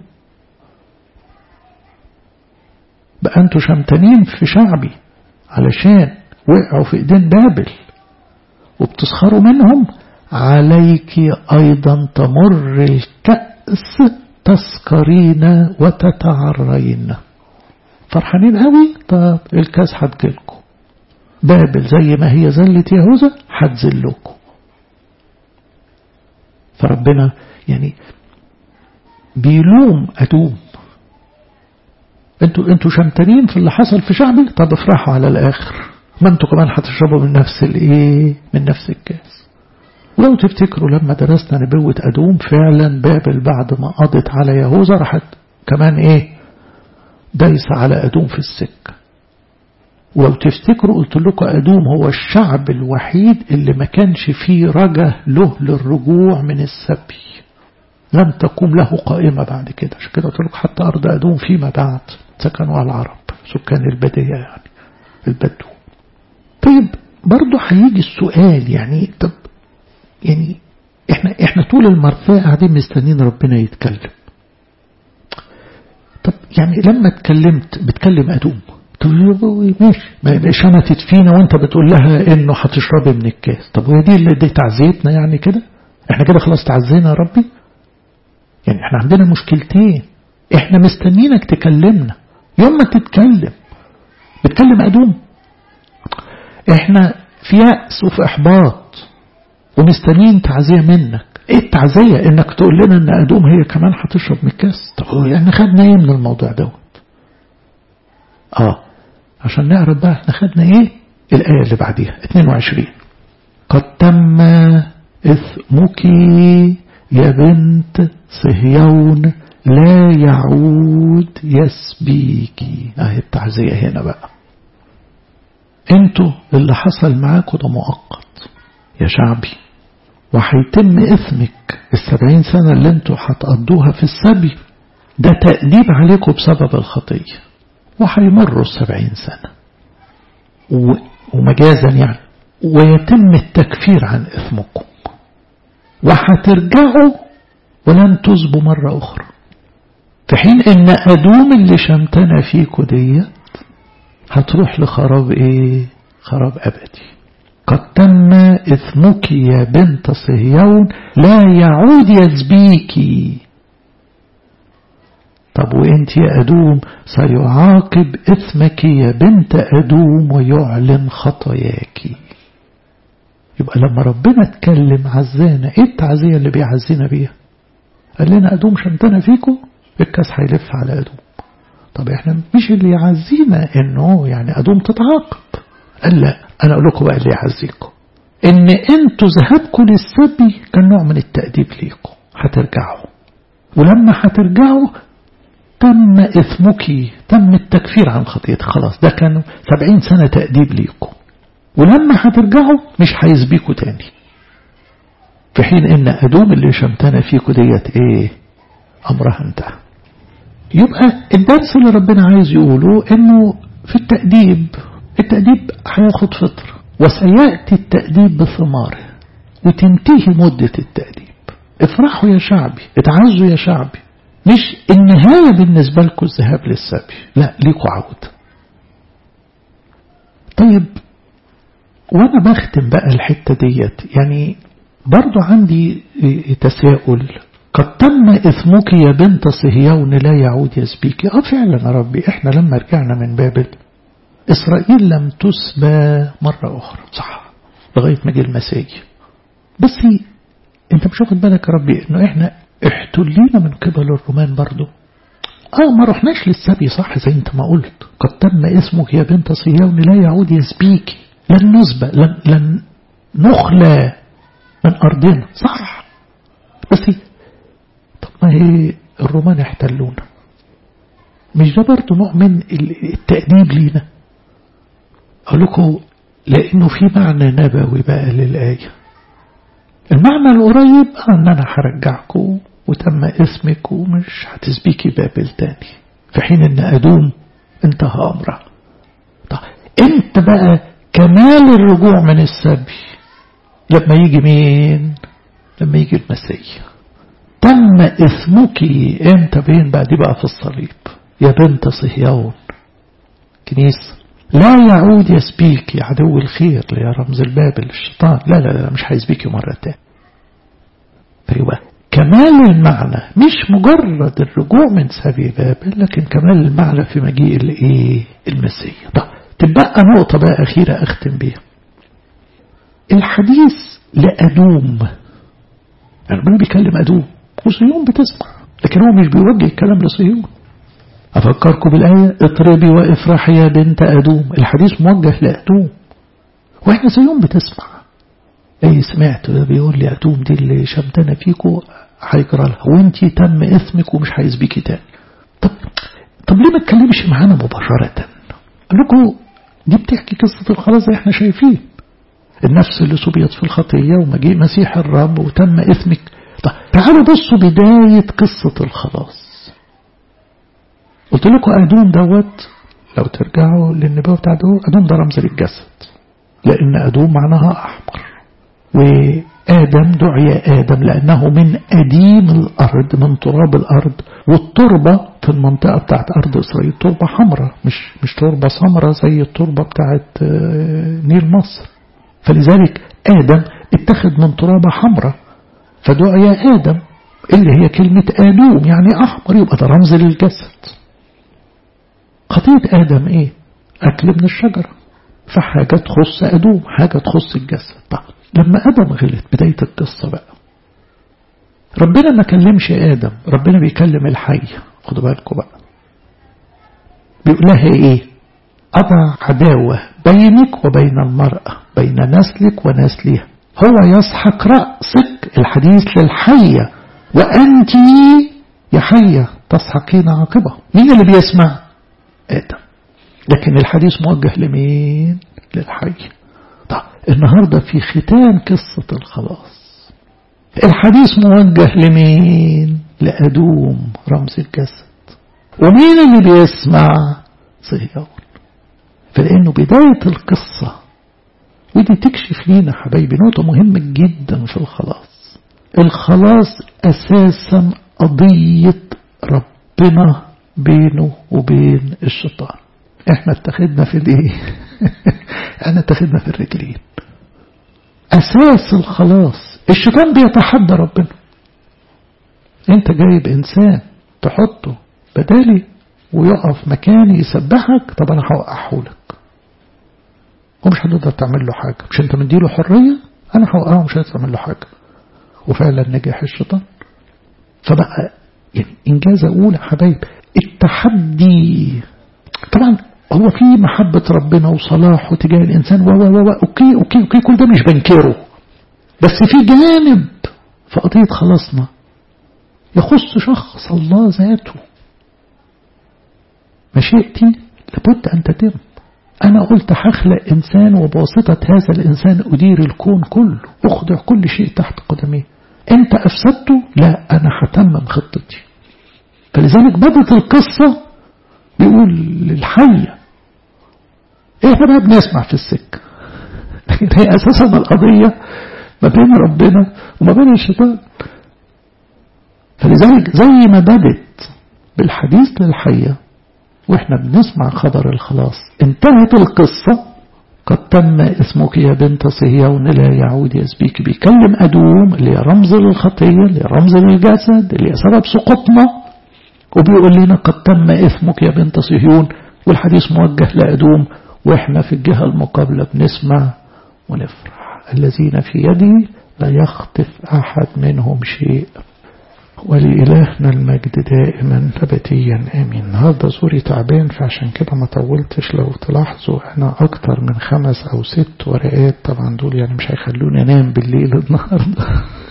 بقى انتوا شمتانين في شعبي علشان وقعوا في ايدين بابل وبتسخروا منهم عليك أيضا تمر الكأس تسكرين وتتعرين فرحانين قوي طب الكاس هتجيلكم بابل زي ما هي زلت يهوذا هتزلكم فربنا يعني بيلوم أدوم انتوا انتوا شمتانين في اللي حصل في شعبي طب افرحوا على الاخر ما انتوا كمان هتشربوا من نفس الايه من نفس الكاس ولو تفتكروا لما درسنا نبوة أدوم فعلا بابل بعد ما قضت على يهوذا راحت كمان ايه دايسة على أدوم في السكة ولو تفتكروا قلت لكم أدوم هو الشعب الوحيد اللي ما كانش فيه رجا له للرجوع من السبي لم تقوم له قائمة بعد كده عشان كده قلت لك حتى أرض أدوم فيما بعد سكنوا العرب سكان البدية يعني البدو طيب برضه هيجي السؤال يعني طب يعني احنا احنا طول المرثاة قاعدين مستنيين ربنا يتكلم طب يعني لما اتكلمت بتكلم أدوم ماشي شمتت فينا وانت بتقول لها انه هتشربي من الكاس طب وهي دي اللي دي تعزيتنا يعني كده احنا كده خلاص تعزينا يا ربي يعني احنا عندنا مشكلتين احنا مستنينك تكلمنا يوم ما تتكلم بتكلم أدوم احنا في يأس وفي إحباط ومستنيين تعزية منك ايه التعزية انك تقول لنا ان أدوم هي كمان هتشرب من الكاس طب يعني خدنا ايه من الموضوع دوت اه عشان نعرف بقى احنا خدنا ايه الآية اللي بعديها 22 قد تم إثمك يا بنت صهيون لا يعود يسبيكي اهي التعزية هنا بقى انتوا اللي حصل معاكم ده مؤقت يا شعبي وهيتم إثمك السبعين سنة اللي انتوا هتقضوها في السبي ده تأديب عليكم بسبب الخطية وهيمروا السبعين سنة ومجازا يعني ويتم التكفير عن إثمكم وهترجعوا ولن تزبوا مرة أخرى في حين ان أدوم اللي شمتنا فيكو ديت هتروح لخراب ايه خراب أبدي قد تم إثمك يا بنت صهيون لا يعود يزبيكي طب وانت يا أدوم سيعاقب إثمك يا بنت أدوم ويعلن خطاياك يبقى لما ربنا اتكلم عزانا ايه التعزية اللي بيعزينا بيها قال لنا أدوم شمتنا فيكم الكاس هيلف على أدوم طب احنا مش اللي يعزينا انه يعني أدوم تتعاقب قال لا أنا أقول لكم بقى اللي يعزيكم إن أنتوا ذهابكم للسبي كان نوع من التأديب ليكم هترجعوا ولما هترجعوا تم إثمك تم التكفير عن خطيئتك خلاص ده كانوا سبعين سنة تأديب ليكم ولما هترجعوا مش هيسبيكوا تاني في حين ان أدوم اللي شمتنا فيكوا ديت ايه أمرها انتهى يبقى الدرس اللي ربنا عايز يقوله انه في التأديب التأديب هياخد فطر وسيأتي التأديب بثماره وتنتهي مدة التأديب افرحوا يا شعبي اتعزوا يا شعبي مش النهاية بالنسبة لكم الذهاب للسبي لا ليكوا عودة طيب وانا بختم بقى الحتة ديت يعني برضو عندي تساؤل قد تم إثمك يا بنت صهيون لا يعود يسبيك اه فعلا يا ربي احنا لما رجعنا من بابل إسرائيل لم تسبى مرة أخرى صح لغاية ما جه المسيح بس انت مش واخد بالك يا ربي انه احنا احتلينا من قبل الرومان برضو اه ما رحناش للسبي صح زي انت ما قلت قد تم اسمك يا بنت صهيون لا يعود يسبيك لن نسبى لن, لن نخلى من أرضنا صح بس طب ما هي الرومان احتلونا مش ده برضه نوع من التأديب لينا أقول لكم لأنه في معنى نبوي بقى للآية المعنى القريب أن أنا هرجعكم وتم اسمك ومش هتسبيكي بابل تاني في حين أن أدوم انتهى أمره طب انت بقى كمال الرجوع من السبي لما يجي مين لما يجي المسيح تم اسمك انت بين بقى دي بقى في الصليب يا بنت صهيون كنيسة لا يعود يسبيك يا عدو الخير يا رمز البابل الشيطان لا لا لا مش هيسبيكي مرة تاني فيبقى كمال المعنى مش مجرد الرجوع من سبي بابل لكن كمال المعنى في مجيء الايه المسيح طب تبقى نقطة بقى أخيرة أختم بيها الحديث لأدوم يعني ربنا بيكلم أدوم وصيون بتسمع لكن هو مش بيوجه الكلام لصيون أفكركم بالآية اطربي وافرحي يا بنت أدوم الحديث موجه لأدوم وإحنا صيون بتسمع أي سمعت بيقول لي أدوم دي اللي شمتنا فيكو هيجرى لها وانتي تم اسمك ومش هيسبيكي تاني طب طب ليه ما تكلمش معانا مباشرة قال لكم دي بتحكي قصة الخلاص زي احنا شايفين النفس اللي صبيت في الخطية ومجيء مسيح الرب وتم اسمك طيب تعالوا بصوا بداية قصة الخلاص قلت لكم أدوم دوت لو ترجعوا للنبوة بتاع أدوم أدوم ده رمز للجسد لأن أدوم معناها أحمر وآدم دعي آدم لأنه من أديم الأرض من تراب الأرض والتربة في المنطقة بتاعت أرض إسرائيل تربة حمراء مش مش تربة سمراء زي التربة بتاعت نيل مصر فلذلك آدم اتخذ من ترابة حمراء فدعي آدم اللي هي كلمة آدوم يعني أحمر يبقى ده رمز للجسد خطية آدم إيه أكل من الشجرة فحاجة تخص أدوم حاجة تخص الجسد طيب لما آدم غلط بداية القصة بقى ربنا ما كلمش آدم ربنا بيكلم الحية خدوا بالكم بقى بيقول لها إيه أضع عداوة بينك وبين المرأة بين نسلك ونسلها هو يسحق رأسك الحديث للحية وأنت يا حية تسحقين عاقبة مين اللي بيسمع آدم لكن الحديث موجه لمين للحي طيب النهاردة في ختام قصة الخلاص الحديث موجه لمين لأدوم رمز الجسد ومين اللي بيسمع صهيون فلأنه بداية القصة ودي تكشف لينا حبايبي نقطة مهمة جدا في الخلاص الخلاص أساسا قضية ربنا بينه وبين الشيطان احنا اتخذنا في الايه احنا اتخذنا في الرجلين اساس الخلاص الشيطان بيتحدى ربنا انت جايب انسان تحطه بدالي ويقف مكاني يسبحك طب انا هوقعه لك ومش هتقدر تعمل له حاجة مش انت مديله حرية انا هوقعه مش هتقدر تعمل له حاجة وفعلا نجح الشيطان فبقى يعني انجاز اقول حبايب التحدي طبعا هو في محبة ربنا وصلاحه تجاه الإنسان و و و أوكي أوكي أوكي كل ده مش بنكره بس في جانب في قضية خلاصنا يخص شخص الله ذاته مشيئتي لابد أن تتم أنا قلت هخلق إنسان وبواسطة هذا الإنسان أدير الكون كله أخضع كل شيء تحت قدمي أنت أفسدته لا أنا هتمم خطتي فلذلك بدت القصة بيقول للحية احنا بقى بنسمع في السكة لكن هي اساسا القضية ما بين ربنا وما بين الشيطان فلذلك زي ما بدت بالحديث للحية واحنا بنسمع خبر الخلاص انتهت القصة قد تم اسمك يا بنت صهيون لا يعود يسبيك بيكلم أدوم اللي هي رمز للخطية اللي هي رمز للجسد اللي هي سبب سقوطنا وبيقول لنا قد تم إثمك يا بنت صهيون والحديث موجه لأدوم وإحنا في الجهة المقابلة بنسمع ونفرح الذين في يدي لا يخطف أحد منهم شيء ولإلهنا المجد دائما أبديا آمين النهاردة زوري تعبان فعشان كده ما طولتش لو تلاحظوا أنا أكتر من خمس أو ست ورقات طبعا دول يعني مش هيخلوني أنام بالليل النهاردة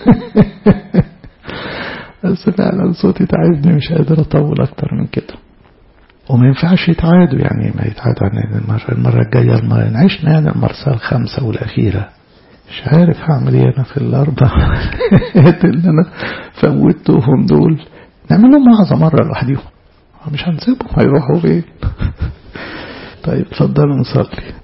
بس فعلا صوتي تعبني مش قادر أطول أكتر من كده وما ينفعش يتعادوا يعني ما يتعادوا يعني المرة, المرة الجاية المرة عشنا يعني المرسى الخامسة والأخيرة مش عارف هعمل ايه انا في الاربع اللي انا فوتهم دول نعملهم معظم مرة لوحديهم مش هنسيبهم هيروحوا فين طيب اتفضلوا نصلي